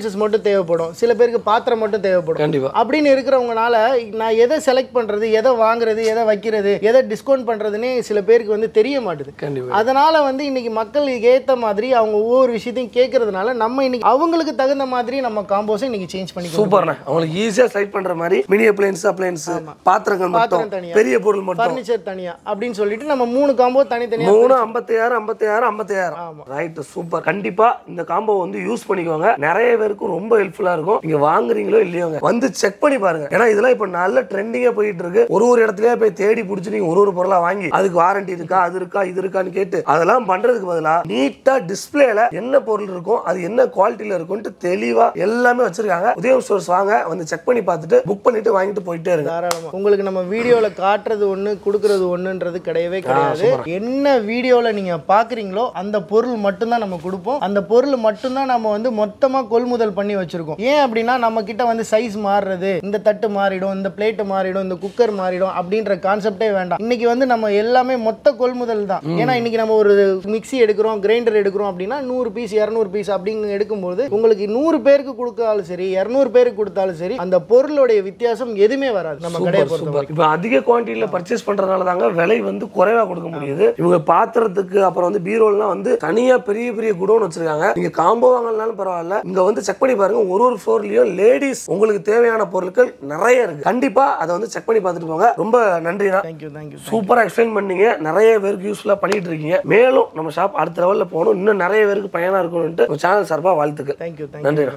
அப்ளையன்சஸ் மட்டும் தேவைப்படும் சில பேருக்கு பாத்திரம் மட்டும் தேவைப்படும் கண்டிப்பா அப்படின்னு இருக்கிறவங்கனால நான் எதை செலக்ட் பண்றது எதை வாங்குறது எதை வைக்கிறது எதை டிஸ்கவுண்ட் பண்றதுன்னே சில பேருக்கு வந்து தெரிய மாட்டுது கண்டிப்பா அதனால வந்து இன்னைக்கு மக்களுக்கு ஏத்த மாதிரி அவங்க ஒவ்வொரு விஷயத்தையும் கேட்கறதுனால நம்ம இன்னைக்கு அவங்களுக்கு தகுந்த மாதிரி நம்ம காம்போஸை இன்னைக்கு சேஞ்ச் பண்ணிக்கிறோம் சூப்பர்ண்ணே அவங்களுக்கு ஈஸியா செலக்ட் பண்ற மாதிரி மினி அப்ளையன்ஸ் அப்ளையன்ஸ் பாத்திரங்கள் மட்டும் பாத்திரம் தனியா. பெரிய பொருள் மட்டும் ஃபர்னிச்சர் தனியா அப்படின்னு சொல்லிட்டு நம்ம மூணு காம்போ தனித்தனியா மூணு ஐம்பத்தி ஆறு ஐம்பத்தி ஆறு ஐம்பத்தி ஆயிரம் ரைட் சூப்பர் கண்டிப்பா இந்த காம்போ வந்து யூஸ் பண்ணிக்கோங்க நிறைய பேருக்கு ரொம்ப ஹெல்ப்ஃபுல்லா இருக்கும் நீங்க வாங்குறீங்களோ இல்லையோங்க வந்து செக் பண்ணி பாருங்க ஏன்னா இதெல்லாம் இப்ப நல்ல ட்ரெண்டிங்கா போயிட்டு இருக்கு ஒரு ஒரு இடத்துலயே போய் தேடி பிடிச்சி நீங்க ஒரு ஒரு பொருளா வாங்கி அதுக்கு வாரண்டி இருக்கா அது இருக்கா இது இருக்கான்னு கேட்டு அதெல்லாம் பண்றதுக்கு பதிலா நீட்டா டிஸ்பிளேல என்ன பொருள் இருக்கும் அது என்ன குவாலிட்டியில இருக்கும்ட்டு தெளிவா எல்லாமே வச்சிருக்காங்க உதயம் ஸ்டோர்ஸ் வாங்க வந்து செக் பண்ணி பார்த்துட்டு புக் பண்ணிட்டு வாங்கிட்டு போயிட்டே இருங்க தாராளமா உங்களுக்கு நம்ம வீடியோல காட்டுறது ஒண்ணு கொடுக்கறது ஒண்ணுன்றது கிடையவே கிடையாது என்ன வீடியோல நீங்க பாக்குறீங்களோ அந்த பொருள் மட்டும்தான் நம்ம கொடுப்போம் அந்த பொருள் மட்டும்தான் நம்ம வந்து மொத்தமா கொள்முதல் பண்ணி வச்சிருக்கோம் ஏன் அப்படின்னா நம்ம கிட்ட வந்து சைஸ் மாறுறது இந்த தட்டு மாறிடும் இந்த பிளேட் மாறிடும் இந்த குக்கர் மாறிடும் அப்படின்ற கான்செப்டே வேண்டாம் இன்னைக்கு வந்து நம்ம எல்லாமே மொத்த கொள்முதல் தான் ஏன்னா இன்னைக்கு நம்ம ஒரு மிக்ஸி எடுக்கிறோம் கிரைண்டர் எடுக்கிறோம் அப்படின்னா நூறு பீஸ் இரநூறு பீஸ் அப்படிங்க எடுக்கும்போது உங்களுக்கு நூறு பேருக்கு கொடுத்தாலும் சரி இரநூறு பேருக்கு கொடுத்தாலும் சரி அந்த பொருளுடைய வித்தியாசம் எதுவுமே வராது நம்ம கடையை பொறுத்த சூப்பர் இப்போ அதிக குவான்டிட்டியில பர்ச்சேஸ் பண்றதுனால தாங்க விலை வந்து குறைவா கொடுக்க முடியுது இவங்க பாத்திரத்துக்கு அப்புறம் வந்து பீரோல்லாம் வந்து தனியா பெரிய பெரிய குடோன் வச்சிருக்காங்க நீங்க காம்போ வாங்கலனாலும் பரவாயில்ல இங்க வந்து செக் பண்ணி பாருங்க ஒரு ஒரு ஃப்ளோர்லயும் லேடிஸ் உங்களுக்கு தேவையான பொருட்கள் நிறைய இருக்கு கண்டிப்பா அதை வந்து செக் பண்ணி பார்த்துட்டு போங்க ரொம்ப நன்றிண்ணா தேங்க்யூ தேங்க்யூ சூப்பரா எக்ஸ்பிளைன் பண்ணீங்க நிறைய பேருக்கு யூஸ்ஃபுல்லா பண்ணிட்டு இருக்கீங்க மேலும் நம்ம ஷாப் அடுத்த லெவல்ல போகணும் இன்னும் நிறைய பேருக்கு பயனா இருக்கணும்ட்டு சேனல் சார்பா வாழ்த்துக்கள் தேங்க்யூ தேங்க்யூ நன்றிண்ணா